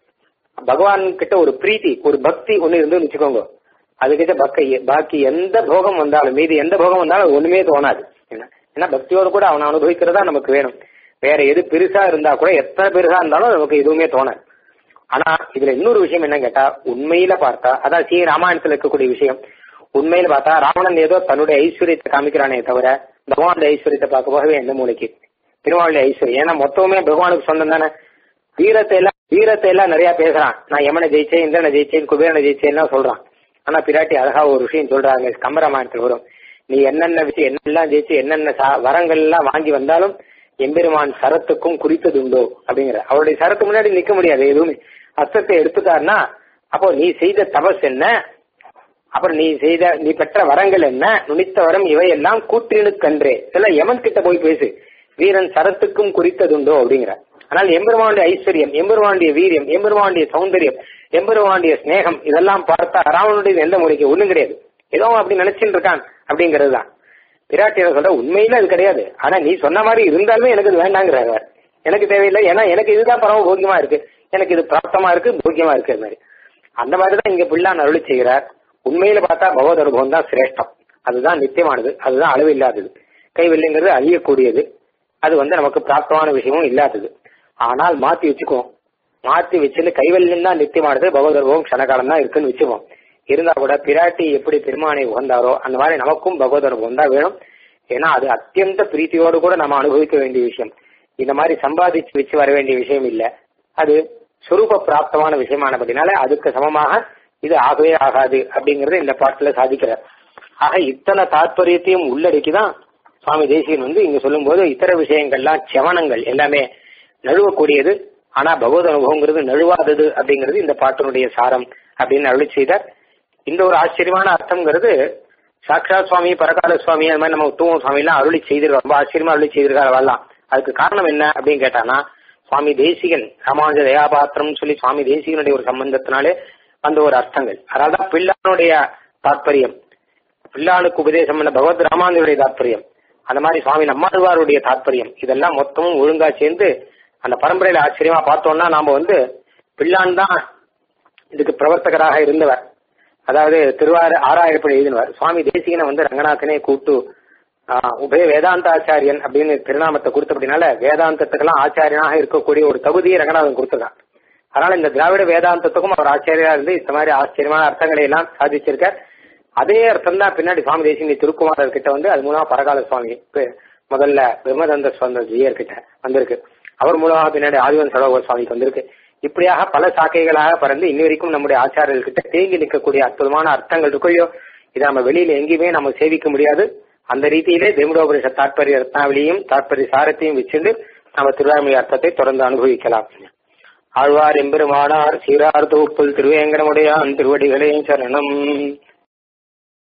பகவான் கிட்ட ஒரு பிரீத்தி ஒரு பக்தி ஒண்ணு இருந்து வச்சுக்கோங்க அதுக்கிட்ட பக்க பாக்கி எந்த போகம் வந்தாலும் மீதி எந்த போகம் வந்தாலும் அது ஒண்ணுமே தோணாது என்ன ஏன்னா பக்தியோடு கூட அவனை அனுபவிக்கிறதா நமக்கு வேணும் வேற எது பெருசா இருந்தா கூட எத்தனை பெருசா இருந்தாலும் நமக்கு எதுவுமே தோணாது ஆனா இதுல இன்னொரு விஷயம் என்ன கேட்டா உண்மையில பார்த்தா அதான் ஸ்ரீ ராமாயணத்துல இருக்கக்கூடிய விஷயம் உண்மையில பார்த்தா ராவணன் ஏதோ தன்னுடைய ஐஸ்வர்யத்தை காமிக்கிறானே தவிர பகவானுடைய ஐஸ்வர்யத்தை பார்க்க போகவே எந்த மூளைக்கு திருமாவளி ஐஸ்வர்யம் ஏன்னா மொத்தமே பகவானுக்கு சொந்தம் தானே வீரத்தை எல்லாம் வீரத்தை எல்லாம் நிறைய பேசுறான் நான் யமனை ஜெயிச்சேன் இந்திரனை ஜெயிச்சேன் குபேரனை ஜெயிச்சேன் சொல்றான் ஆனா பிராட்டி அழகா ஒரு விஷயம் சொல்றாங்க கம்பராமாயணத்தில் வரும் நீ என்னென்ன விஷயம் என்னெல்லாம் ஜெயிச்சு என்னென்ன சா- வரங்கள் எல்லாம் வாங்கி வந்தாலும் எம்பெருமான் சரத்துக்கும் குறித்தது உண்டோ அப்படிங்கிற அவருடைய சரத்து முன்னாடி நிக்க முடியாது எதுவுமே அஸ்தத்தை எடுத்துட்டாருன்னா அப்போ நீ செய்த தபஸ் என்ன அப்புறம் நீ செய்த நீ பெற்ற வரங்கள் என்ன நுனித்த வரம் இவையெல்லாம் கூற்றினுக்கன்றே இதெல்லாம் யமன் கிட்ட போய் பேசு வீரன் சரத்துக்கும் குறித்ததுண்டோ அப்படிங்கிற ஆனால் எம்பெருமானுடைய ஐஸ்வர்யம் எம்பெருமானுடைய வீரியம் எம்பெருமானுடைய சௌந்தரியம் எம்பெருமானுடைய ஸ்நேகம் இதெல்லாம் பார்த்தா ராவனுடைய எந்த முறைக்கு ஒண்ணும் கிடையாது ஏதோ அவன் அப்படி நினைச்சுட்டு இருக்கான் அப்படிங்கிறது தான் பிராட்டியர் சொல்ற உண்மையில அது கிடையாது ஆனா நீ சொன்ன மாதிரி இருந்தாலுமே எனக்கு இது வேண்டாங்கிறார் அவர். எனக்கு தேவையில்லை ஏன்னா எனக்கு இதுதான் பரவ போக்கியமா இருக்கு எனக்கு இது பிராப்தமா இருக்கு போக்கியமா இருக்கு அது மாதிரி அந்த மாதிரி தான் இங்க பிள்ளான் அருளி செய்கிறார் உண்மையில பார்த்தா பகவத் அனுபவம் தான் சிரேஷ்டம் அதுதான் நித்தியமானது அதுதான் அளவு இல்லாதது கைவெல்லைங்கிறது அழியக்கூடியது அது வந்து நமக்கு பிராப்தமான விஷயமும் இல்லாதது ஆனால் மாத்தி வச்சுக்குவோம் மாத்தி வச்சுட்டு கைவல்யம் தான் நித்தியமானது பகவத் அனுபவம் க்ஷணகாலம் தான் இருக்குன்னு வச்சுப்போம் இருந்தா கூட பிராட்டி எப்படி பெருமானை உகந்தாரோ அந்த மாதிரி நமக்கும் பகவத் அனுபவம் தான் வேணும் ஏன்னா அது அத்தியந்த பிரீத்தியோடு கூட நம்ம அனுபவிக்க வேண்டிய விஷயம் இந்த மாதிரி சம்பாதிச்சு வச்சு வர வேண்டிய விஷயம் இல்ல அது சுரூப பிராப்தமான விஷயமானபடினால அதுக்கு சமமாக இது ஆகவே ஆகாது அப்படிங்கறத இந்த பாட்டுல சாதிக்கிறார் ஆக இத்தனை தாற்பயத்தையும் உள்ளடக்கிதான் சுவாமி தேசியன் வந்து இங்க சொல்லும்போது இத்தர விஷயங்கள்லாம் செவனங்கள் எல்லாமே நழுவக்கூடியது ஆனா பகவத் அனுபவங்கிறது நழுவாதது அப்படிங்கிறது இந்த பாட்டினுடைய சாரம் அப்படின்னு அருளி செய்தார் இந்த ஒரு ஆச்சரியமான அர்த்தம்ங்கிறது சாக்ஷாத் சுவாமி பரகால சுவாமி அது மாதிரி நம்ம உத்தம சுவாமி எல்லாம் அருளி செய்திருக்கோம் ரொம்ப ஆச்சரியமா அருளி செய்திருக்காரு வரலாம் அதுக்கு காரணம் என்ன அப்படின்னு கேட்டானா சுவாமி தேசிகன் ராமானுஜ தயாபாத்திரம் சொல்லி சுவாமி தேசிகனுடைய ஒரு சம்பந்தத்தினாலே வந்த ஒரு அர்த்தங்கள் அதனால்தான் பிள்ளானுடைய தாற்பயம் பிள்ளானுக்கு உபதேசம் பண்ண பகவத் ராமானுடைய தாற்பயம் அந்த மாதிரி சுவாமி நம்மாழ்வாருடைய தாற்பயம் இதெல்லாம் மொத்தமும் ஒழுங்கா சேர்ந்து அந்த பரம்பரையில ஆச்சரியமா பார்த்தோம்னா நாம வந்து பிள்ளான் தான் இதுக்கு பிரவர்த்தகராக இருந்தவர் அதாவது திருவாரு ஆறாயிரப்படி எழுதினவர் சுவாமி தேசிகனை வந்து ரங்கநாதனே கூட்டு ஆஹ், உபய வேதாந்தாச்சாரியன் அப்படின்னு திருநாமத்தை கொடுத்தபடினால வேதாந்தத்துக்கெல்லாம் ஆச்சாரியனாக இருக்கக்கூடிய ஒரு தகுதியை ரங்கநாதன் கொடுத்துருக்கான் அதனால இந்த திராவிட வேதாந்தத்துக்கும் அவர் ஆச்சரியா இருந்து இந்த மாதிரி ஆச்சரியமான அர்த்தங்களை எல்லாம் சாதிச்சிருக்கார் அதே அர்த்தம் தான் பின்னாடி சுவாமி தேசிகனை திருக்குமாரர் கிட்ட வந்து அது மூலமா பரகால சுவாமி இப்ப முதல்ல பிரம்மதந்த சுவாமி ஜியர் கிட்ட வந்திருக்கு அவர் மூலமாக பின்னாடி ஆதிவன் சடோகர் சுவாமிக்கு வந்திருக்கு இப்படியாக பல சாக்கைகளாக பறந்து இன்னி வரைக்கும் நம்முடைய ஆச்சாரியர்கிட்ட தேங்கி நிற்கக்கூடிய அற்புதமான அர்த்தங்கள் இருக்கோ இதை நம்ம வெளியில எங்கேயுமே நம்ம சேவிக்க முடியாது அந்த ரீதியிலே தெமுடோபரிஷ தாற்பரிய ரத்னாவளியும் தாற்பரிய சாரத்தையும் வச்சிருந்து நம்ம திருவாமி அர்த்தத்தை தொடர்ந்து அனுபவிக்கலாம் ஆழ்வார் எம்பெருமானார் சீரார் தொகுப்புல் திருவேங்கடமுடையான் திருவடிகளே சரணம்